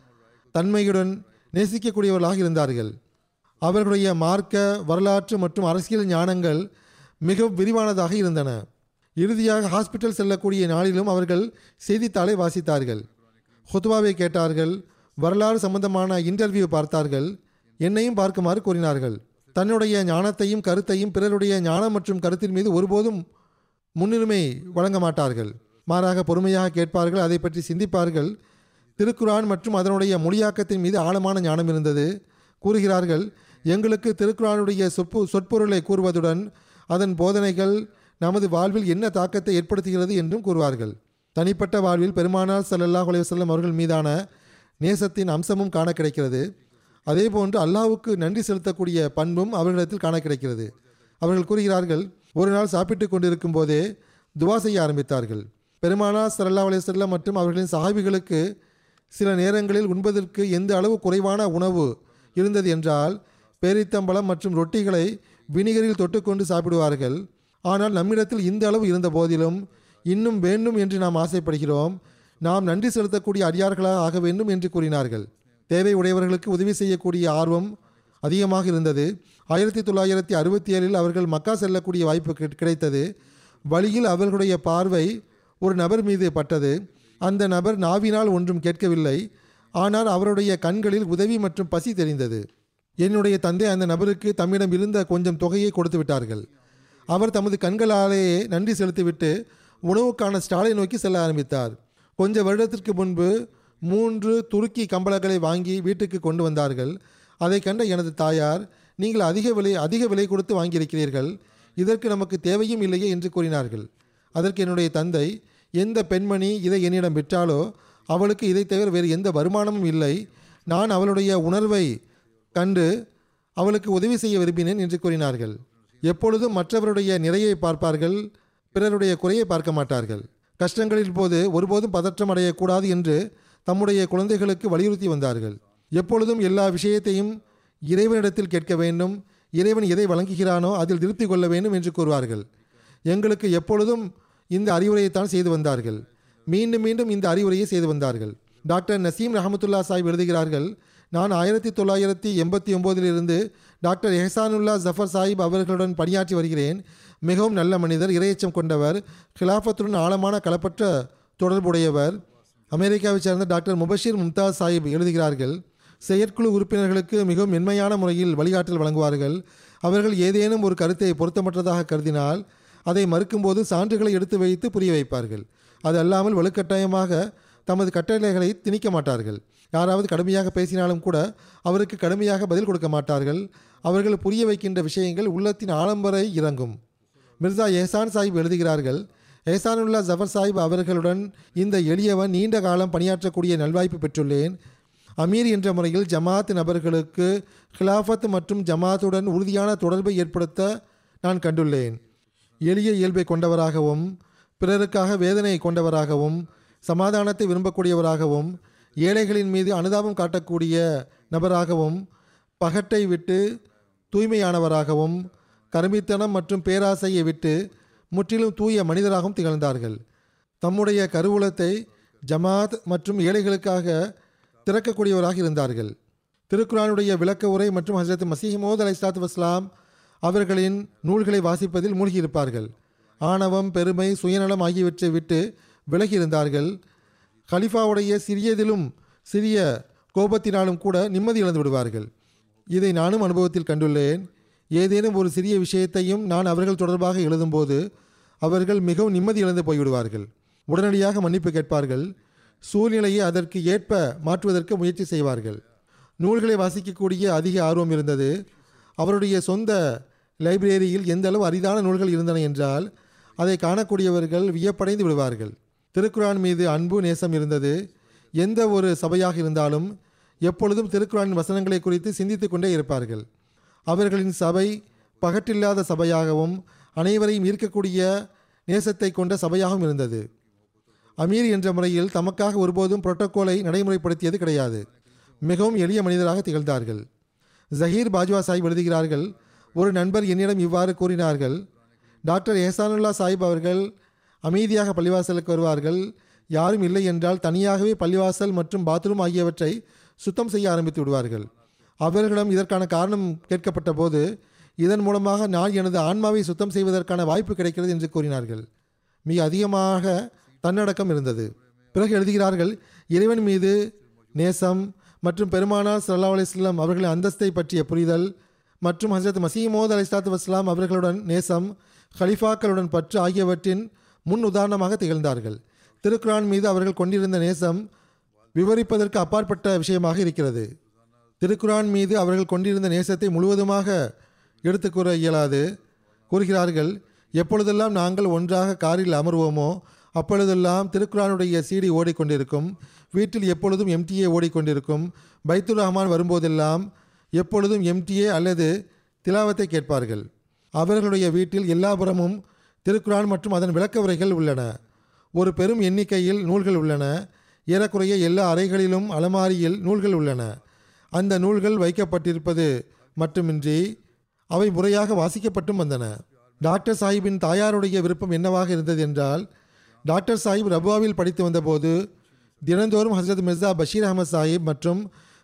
தன்மையுடன் நேசிக்கக்கூடியவர்களாக இருந்தார்கள் அவர்களுடைய மார்க்க வரலாற்று மற்றும் அரசியல் ஞானங்கள் மிகவும் விரிவானதாக இருந்தன இறுதியாக ஹாஸ்பிட்டல் செல்லக்கூடிய நாளிலும் அவர்கள் செய்தித்தாளை வாசித்தார்கள் ஹுத்வாவை கேட்டார்கள் வரலாறு சம்பந்தமான இன்டர்வியூ பார்த்தார்கள் என்னையும் பார்க்குமாறு கூறினார்கள் தன்னுடைய ஞானத்தையும் கருத்தையும் பிறருடைய ஞானம் மற்றும் கருத்தின் மீது ஒருபோதும் முன்னுரிமை வழங்க மாட்டார்கள் மாறாக பொறுமையாக கேட்பார்கள் அதை பற்றி சிந்திப்பார்கள் திருக்குரான் மற்றும் அதனுடைய மொழியாக்கத்தின் மீது ஆழமான ஞானம் இருந்தது கூறுகிறார்கள் எங்களுக்கு திருக்குரானுடைய சொப்பு சொற்பொருளை கூறுவதுடன் அதன் போதனைகள் நமது வாழ்வில் என்ன தாக்கத்தை ஏற்படுத்துகிறது என்றும் கூறுவார்கள் தனிப்பட்ட வாழ்வில் பெருமானார் ஸல்லல்லாஹு அலைஹி வஸல்லம் அவர்கள் மீதான நேசத்தின் அம்சமும் காண கிடைக்கிறது அதேபோன்று அல்லாஹ்வுக்கு நன்றி செலுத்தக்கூடிய பண்பும் அவர்களிடத்தில் காண கிடைக்கிறது அவர்கள் கூறுகிறார்கள் ஒரு நாள் சாப்பிட்டு கொண்டிருக்கும் போதே துவா செய்ய ஆரம்பித்தார்கள் பெருமானார் ஸல்லல்லாஹு அலைஹி வஸல்லம் மற்றும் அவர்களின் சஹாபிகளுக்கு சில நேரங்களில் உண்பதற்கு எந்த அளவு குறைவான உணவு இருந்தது என்றால் பேரித்தம்பழம் மற்றும் ரொட்டிகளை வினிகரில் தொட்டுக்கொண்டு சாப்பிடுவார்கள் ஆனால் நம்மிடத்தில் இந்த அளவு இருந்த போதிலும் இன்னும் வேண்டும் என்று நாம் ஆசைப்படுகிறோம் நாம் நன்றி செலுத்தக்கூடிய அடியார்களாக ஆக வேண்டும் என்று கூறினார்கள் தேவை உடையவர்களுக்கு உதவி செய்யக்கூடிய ஆர்வம் அதிகமாக இருந்தது ஆயிரத்தி தொள்ளாயிரத்தி அறுபத்தி ஏழில் அவர்கள் மக்கா செல்லக்கூடிய வாய்ப்பு கிடை- கிடைத்தது வழியில் அவர்களுடைய பார்வை ஒரு நபர் மீது பட்டது அந்த நபர் நாவினால் ஒன்றும் கேட்கவில்லை ஆனால் அவருடைய கண்களில் உதவி மற்றும் பசி தெரிந்தது என்னுடைய தந்தை அந்த நபருக்கு தம்மிடம் இருந்த கொஞ்சம் தொகையை கொடுத்து விட்டார்கள் அவர் தமது கண்களாலேயே நன்றி செலுத்திவிட்டு உணவுக்கான ஸ்டாலை நோக்கி செல்ல ஆரம்பித்தார் கொஞ்ச வருடத்திற்கு முன்பு மூன்று துருக்கி கம்பளங்களை வாங்கி வீட்டுக்கு கொண்டு வந்தார்கள் அதை கண்ட எனது தாயார் நீங்கள் அதிக விலை அதிக விலை கொடுத்து வாங்கியிருக்கிறீர்கள் இதற்கு நமக்கு தேவையும் இல்லையே என்று கூறினார்கள் அதற்கு என்னுடைய தந்தை எந்த பெண்மணி இதை என்னிடம் விற்றாலோ அவளுக்கு இதை தவிர வேறு எந்த வருமானமும் இல்லை நான் அவளுடைய உணர்வை கண்டு அவளுக்கு உதவி செய்ய விரும்பினேன் என்று கூறினார்கள் எப்பொழுதும் மற்றவருடைய நிறையை பார்ப்பார்கள் பிறருடைய குறையை பார்க்க மாட்டார்கள் கஷ்டங்களின் போது ஒருபோதும் பதற்றம் அடையக்கூடாது என்று தம்முடைய குழந்தைகளுக்கு வலியுறுத்தி வந்தார்கள் எப்பொழுதும் எல்லா விஷயத்தையும் இறைவனிடத்தில் கேட்க வேண்டும் இறைவன் எதை வழங்குகிறானோ அதில் திருப்தி கொள்ள வேண்டும் என்று கூறுவார்கள் எங்களுக்கு எப்பொழுதும் இந்த அறிவுரையைத்தான் செய்து வந்தார்கள் மீண்டும் மீண்டும் இந்த அறிவுரையை செய்து வந்தார்கள் டாக்டர் நசீம் ரஹமத்துல்லா சாஹிப் எழுதுகிறார்கள் நான் ஆயிரத்தி தொள்ளாயிரத்தி எண்பத்தி ஒம்போதிலிருந்து டாக்டர் எஹசானுல்லா ஜஃபர் சாஹிப் அவர்களுடன் பணியாற்றி வருகிறேன் மிகவும் நல்ல மனிதர் இரையச்சம் கொண்டவர் கிலாஃபத்துடன் ஆழமான களப்பற்ற தொடர்புடையவர் அமெரிக்காவைச் சேர்ந்த டாக்டர் முபஷீர் மும்தாஸ் சாஹிப் எழுதுகிறார்கள் செயற்குழு உறுப்பினர்களுக்கு மிகவும் மென்மையான முறையில் வழிகாட்டல் வழங்குவார்கள் அவர்கள் ஏதேனும் ஒரு கருத்தை பொருத்தமற்றதாக கருதினால் அதை மறுக்கும்போது சான்றுகளை எடுத்து வைத்து புரிய வைப்பார்கள் அது அல்லாமல் வலுக்கட்டாயமாக தமது கட்டளைகளை திணிக்க மாட்டார்கள் யாராவது கடுமையாக பேசினாலும் கூட அவருக்கு கடுமையாக பதில் கொடுக்க மாட்டார்கள் அவர்கள் புரிய வைக்கின்ற விஷயங்கள் உள்ளத்தின் ஆழம் வரை இறங்கும் மிர்சா எஹசான் சாஹிப் எழுதுகிறார்கள் எஹசானுல்லா ஜஃபர் சாஹிப் அவர்களுடன் இந்த எளியவன் நீண்ட காலம் பணியாற்றக்கூடிய நல்வாய்ப்பு பெற்றுள்ளேன் அமீர் என்ற முறையில் ஜமாத் நபர்களுக்கு ஹிலாஃபத் மற்றும் ஜமாத்துடன் உறுதியான தொடர்பை ஏற்படுத்த நான் கண்டுள்ளேன் எளிய இயல்பை கொண்டவராகவும் பிறருக்காக வேதனை கொண்டவராகவும் சமாதானத்தை விரும்பக்கூடியவராகவும் ஏழைகளின் மீது அனுதாபம் காட்டக்கூடிய நபராகவும் பகட்டை விட்டு தூய்மையானவராகவும் கருமித்தனம் மற்றும் பேராசையை விட்டு முற்றிலும் தூய மனிதராகவும் திகழ்ந்தார்கள் தம்முடைய கருவூலத்தை ஜமாத் மற்றும் ஏழைகளுக்காக திறக்கக்கூடியவராக இருந்தார்கள் திருக்குரானுடைய விளக்க உரை மற்றும் ஹசரத் மசீஹமோத் அலை இஸ்லாத்து வஸ்லாம் அவர்களின் நூல்களை வாசிப்பதில் மூழ்கியிருப்பார்கள் ஆணவம் பெருமை சுயநலம் ஆகியவற்றை விட்டு விலகி இருந்தார்கள் கலிஃபாவுடைய சிறியதிலும் சிறிய கோபத்தினாலும் கூட நிம்மதி இழந்து விடுவார்கள் இதை நானும் அனுபவத்தில் கண்டுள்ளேன் ஏதேனும் ஒரு சிறிய விஷயத்தையும் நான் அவர்கள் தொடர்பாக எழுதும்போது அவர்கள் மிகவும் நிம்மதி இழந்து போய்விடுவார்கள் உடனடியாக மன்னிப்பு கேட்பார்கள் சூழ்நிலையை அதற்கு ஏற்ப மாற்றுவதற்கு முயற்சி செய்வார்கள் நூல்களை வாசிக்கக்கூடிய அதிக ஆர்வம் இருந்தது அவருடைய சொந்த லைப்ரரியில் எந்த அளவு அரிதான நூல்கள் இருந்தன என்றால் அதை காணக்கூடியவர்கள் வியப்படைந்து விடுவார்கள் திருக்குரான் மீது அன்பு நேசம் இருந்தது எந்த ஒரு சபையாக இருந்தாலும் எப்பொழுதும் திருக்குரானின் வசனங்களை குறித்து சிந்தித்து கொண்டே இருப்பார்கள் அவர்களின் சபை பகட்டில்லாத சபையாகவும் அனைவரையும் ஈர்க்கக்கூடிய நேசத்தை கொண்ட சபையாகவும் இருந்தது அமீர் என்ற முறையில் தமக்காக ஒருபோதும் புரோட்டோகாலை நடைமுறைப்படுத்தியது கிடையாது மிகவும் எளிய மனிதராக திகழ்ந்தார்கள் ஜஹீர் பாஜ்வா சாஹிப் எழுதுகிறார்கள் ஒரு நண்பர் என்னிடம் இவ்வாறு கூறினார்கள் டாக்டர் எஹசானுல்லா சாஹிப் அவர்கள் அமைதியாக பள்ளிவாசலுக்கு வருவார்கள் யாரும் இல்லை என்றால் தனியாகவே பள்ளிவாசல் மற்றும் பாத்ரூம் ஆகியவற்றை சுத்தம் செய்ய ஆரம்பித்து விடுவார்கள் அவர்களிடம் இதற்கான காரணம் கேட்கப்பட்ட போது இதன் மூலமாக நான் எனது ஆன்மாவை சுத்தம் செய்வதற்கான வாய்ப்பு கிடைக்கிறது என்று கூறினார்கள் மிக அதிகமாக தன்னடக்கம் இருந்தது பிறகு எழுதுகிறார்கள் இறைவன் மீது நேசம் மற்றும் பெருமானார் சல்லா அலிஸ்லாம் அவர்களின் அந்தஸ்தை பற்றிய புரிதல் மற்றும் ஹசரத் மசீமோத் அலி இஸ்லாத்து வஸ்லாம் அவர்களுடன் நேசம் ஹலிஃபாக்களுடன் பற்று ஆகியவற்றின் முன் உதாரணமாக திகழ்ந்தார்கள் திருக்குரான் மீது அவர்கள் கொண்டிருந்த நேசம் விவரிப்பதற்கு அப்பாற்பட்ட விஷயமாக இருக்கிறது திருக்குரான் மீது அவர்கள் கொண்டிருந்த நேசத்தை முழுவதுமாக எடுத்து கூற இயலாது கூறுகிறார்கள் எப்பொழுதெல்லாம் நாங்கள் ஒன்றாக காரில் அமர்வோமோ அப்பொழுதெல்லாம் திருக்குரானுடைய சீடி ஓடிக்கொண்டிருக்கும் வீட்டில் எப்பொழுதும் எம்டிஏ ஓடிக்கொண்டிருக்கும் பைத்துல் ரஹ்மான் வரும்போதெல்லாம் எப்பொழுதும் எம்டிஏ அல்லது திலாவத்தை கேட்பார்கள் அவர்களுடைய வீட்டில் எல்லா புறமும் திருக்குரான் மற்றும் அதன் விளக்க உரைகள் உள்ளன ஒரு பெரும் எண்ணிக்கையில் நூல்கள் உள்ளன ஏறக்குறைய எல்லா அறைகளிலும் அலமாரியில் நூல்கள் உள்ளன அந்த நூல்கள் வைக்கப்பட்டிருப்பது மட்டுமின்றி அவை முறையாக வாசிக்கப்பட்டும் வந்தன டாக்டர் சாஹிப்பின் தாயாருடைய விருப்பம் என்னவாக இருந்தது என்றால் டாக்டர் சாஹிப் ரபுவாவில் படித்து வந்தபோது தினந்தோறும் ஹசரத் மிர்சா பஷீர் அகமது சாஹிப் மற்றும்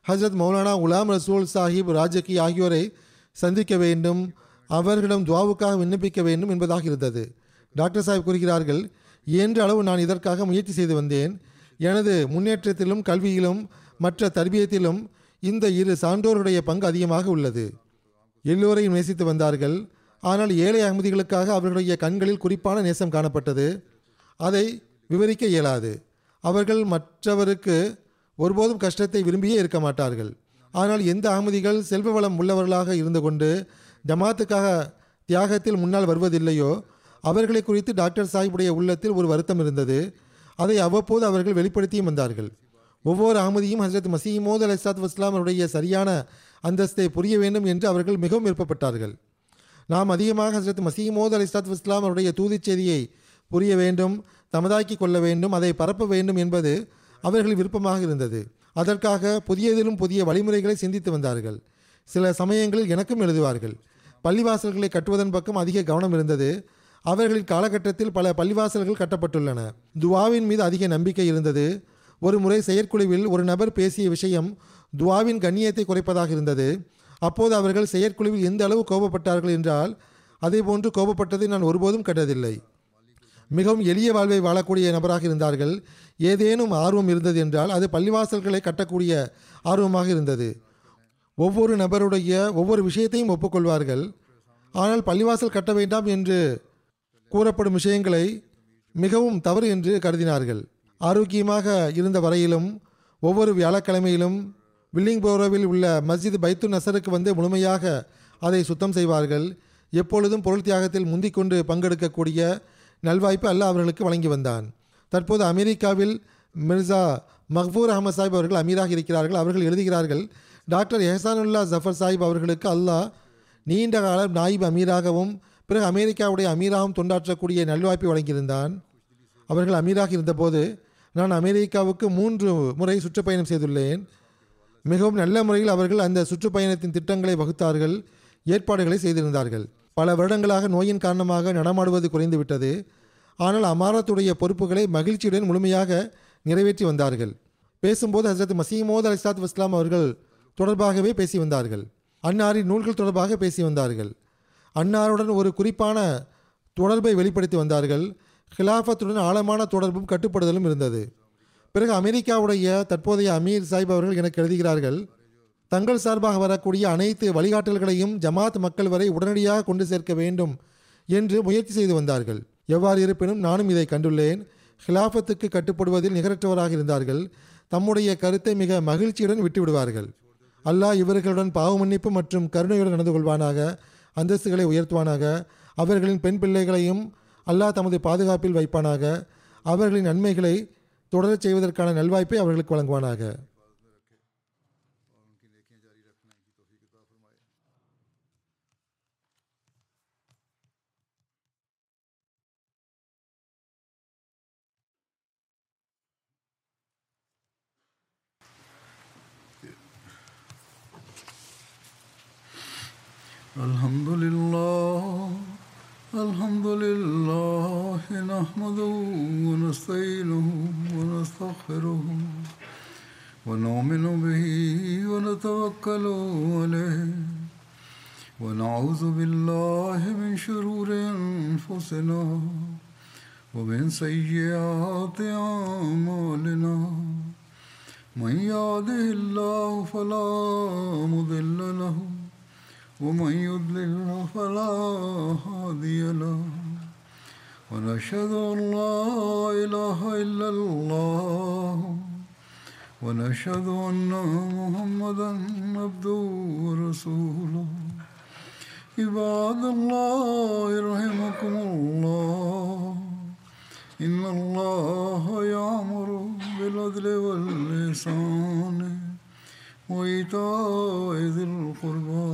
ஹஜரத் மௌலானா குலாம் ரசூல் சாஹிப் ராஜகி ஆகியோரை சந்திக்க வேண்டும் அவர்களிடம் துவாவுக்காக விண்ணப்பிக்க வேண்டும் என்பதாக இருந்தது டாக்டர் சாஹிப் கூறுகிறார்கள் இயன்ற அளவு நான் இதற்காக முயற்சி செய்து வந்தேன் எனது முன்னேற்றத்திலும் கல்வியிலும் மற்ற தர்பியத்திலும் இந்த இரு சான்றோருடைய பங்கு அதிகமாக உள்ளது எல்லோரையும் நேசித்து வந்தார்கள் ஆனால் ஏழை அகமதிகளுக்காக அவர்களுடைய கண்களில் குறிப்பான நேசம் காணப்பட்டது அதை விவரிக்க இயலாது அவர்கள் மற்றவருக்கு ஒருபோதும் கஷ்டத்தை விரும்பியே இருக்க மாட்டார்கள் ஆனால் எந்த அகமதிகள் செல்வ வளம் உள்ளவர்களாக இருந்து கொண்டு ஜமாத்துக்காக தியாகத்தில் முன்னால் வருவதில்லையோ அவர்களை குறித்து டாக்டர் சாஹிப்புடைய உள்ளத்தில் ஒரு வருத்தம் இருந்தது அதை அவ்வப்போது அவர்கள் வெளிப்படுத்தியும் வந்தார்கள் ஒவ்வொரு அகமதியும் ஹசரத் மசீமோத் அலி சாத் வஸ்லாம் அவருடைய சரியான அந்தஸ்தை புரிய வேண்டும் என்று அவர்கள் மிகவும் விருப்பப்பட்டார்கள் நாம் அதிகமாக ஹசரத் மசீமோத் அலி சாத் வஸ்லாம் அவருடைய தூதிச் செய்தியை புரிய வேண்டும் தமதாக்கி கொள்ள வேண்டும் அதை பரப்ப வேண்டும் என்பது அவர்கள் விருப்பமாக இருந்தது அதற்காக புதியதிலும் புதிய வழிமுறைகளை சிந்தித்து வந்தார்கள் சில சமயங்களில் எனக்கும் எழுதுவார்கள் பள்ளிவாசல்களை கட்டுவதன் பக்கம் அதிக கவனம் இருந்தது அவர்களின் காலகட்டத்தில் பல பள்ளிவாசல்கள் கட்டப்பட்டுள்ளன துவாவின் மீது அதிக நம்பிக்கை இருந்தது ஒரு முறை செயற்குழுவில் ஒரு நபர் பேசிய விஷயம் துவாவின் கண்ணியத்தை குறைப்பதாக இருந்தது அப்போது அவர்கள் செயற்குழுவில் எந்த அளவு கோபப்பட்டார்கள் என்றால் அதே போன்று கோபப்பட்டதை நான் ஒருபோதும் கண்டதில்லை மிகவும் எளிய வாழ்வை வாழக்கூடிய நபராக இருந்தார்கள் ஏதேனும் ஆர்வம் இருந்தது என்றால் அது பள்ளிவாசல்களை கட்டக்கூடிய ஆர்வமாக இருந்தது ஒவ்வொரு நபருடைய ஒவ்வொரு விஷயத்தையும் ஒப்புக்கொள்வார்கள் ஆனால் பள்ளிவாசல் கட்ட வேண்டாம் என்று கூறப்படும் விஷயங்களை மிகவும் தவறு என்று கருதினார்கள் ஆரோக்கியமாக இருந்த வரையிலும் ஒவ்வொரு வியாழக்கிழமையிலும் வில்லிங்போரோவில் உள்ள மஸ்ஜித் பைத்து நசருக்கு வந்து முழுமையாக அதை சுத்தம் செய்வார்கள் எப்பொழுதும் பொருள் தியாகத்தில் முந்திக்கொண்டு பங்கெடுக்கக்கூடிய நல்வாய்ப்பு அல்லாஹ் அவர்களுக்கு வழங்கி வந்தான் தற்போது அமெரிக்காவில் மிர்சா மஹ்பூர் அகமது சாஹிப் அவர்கள் அமீராக இருக்கிறார்கள் அவர்கள் எழுதுகிறார்கள் டாக்டர் எஹசானுல்லா ஜஃபர் சாஹிப் அவர்களுக்கு அல்லாஹ் நீண்ட காலம் நாயிப் அமீராகவும் பிறகு அமெரிக்காவுடைய அமீராகவும் தொண்டாற்றக்கூடிய நல்வாய்ப்பை வழங்கியிருந்தான் அவர்கள் அமீராக இருந்தபோது நான் அமெரிக்காவுக்கு மூன்று முறை சுற்றுப்பயணம் செய்துள்ளேன் மிகவும் நல்ல முறையில் அவர்கள் அந்த சுற்றுப்பயணத்தின் திட்டங்களை வகுத்தார்கள் ஏற்பாடுகளை செய்திருந்தார்கள் பல வருடங்களாக நோயின் காரணமாக நடமாடுவது குறைந்துவிட்டது ஆனால் அமாரத்துடைய பொறுப்புகளை மகிழ்ச்சியுடன் முழுமையாக நிறைவேற்றி வந்தார்கள் பேசும்போது ஹசரத் மசீமோத் அலிசாத் வஸ்லாம் அவர்கள் தொடர்பாகவே பேசி வந்தார்கள் அன்னாரின் நூல்கள் தொடர்பாக பேசி வந்தார்கள் அன்னாருடன் ஒரு குறிப்பான தொடர்பை வெளிப்படுத்தி வந்தார்கள் ஹிலாஃபத்துடன் ஆழமான தொடர்பும் கட்டுப்படுதலும் இருந்தது பிறகு அமெரிக்காவுடைய தற்போதைய அமீர் சாஹிப் அவர்கள் எனக்கு எழுதுகிறார்கள் தங்கள் சார்பாக வரக்கூடிய அனைத்து வழிகாட்டல்களையும் ஜமாத் மக்கள் வரை உடனடியாக கொண்டு சேர்க்க வேண்டும் என்று முயற்சி செய்து வந்தார்கள் எவ்வாறு இருப்பினும் நானும் இதை கண்டுள்ளேன் ஹிலாஃபத்துக்கு கட்டுப்படுவதில் நிகரற்றவராக இருந்தார்கள் தம்முடைய கருத்தை மிக மகிழ்ச்சியுடன் விட்டுவிடுவார்கள் அல்லாஹ் இவர்களுடன் பாவ மன்னிப்பு மற்றும் கருணையுடன் நடந்து கொள்வானாக அந்தஸ்துகளை உயர்த்துவானாக அவர்களின் பெண் பிள்ளைகளையும் அல்லாஹ் தமது பாதுகாப்பில் வைப்பானாக அவர்களின் நன்மைகளை தொடரச் செய்வதற்கான நல்வாய்ப்பை அவர்களுக்கு வழங்குவானாக الحمد لله الحمد لله نحمده ونستعينه ونستغفره ونؤمن به ونتوكل عليه ونعوذ بالله من شرور انفسنا ومن سيئات اعمالنا من يهده الله فلا مضل له ومن يضلل فلا هادي له ونشهد ان لا اله الا الله ونشهد ان محمدا عبده ورسوله عباد الله رحمكم الله ان الله يامر بالعدل واللسان وإيتاء ذي القربى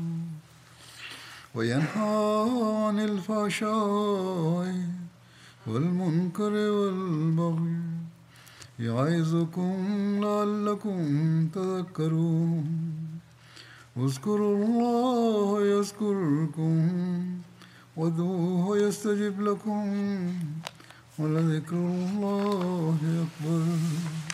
وينهى عن الفحشاء والمنكر والبغي يعظكم لعلكم تذكرون اذكروا الله يذكركم وادعوه يستجب لكم ولذكر الله أكبر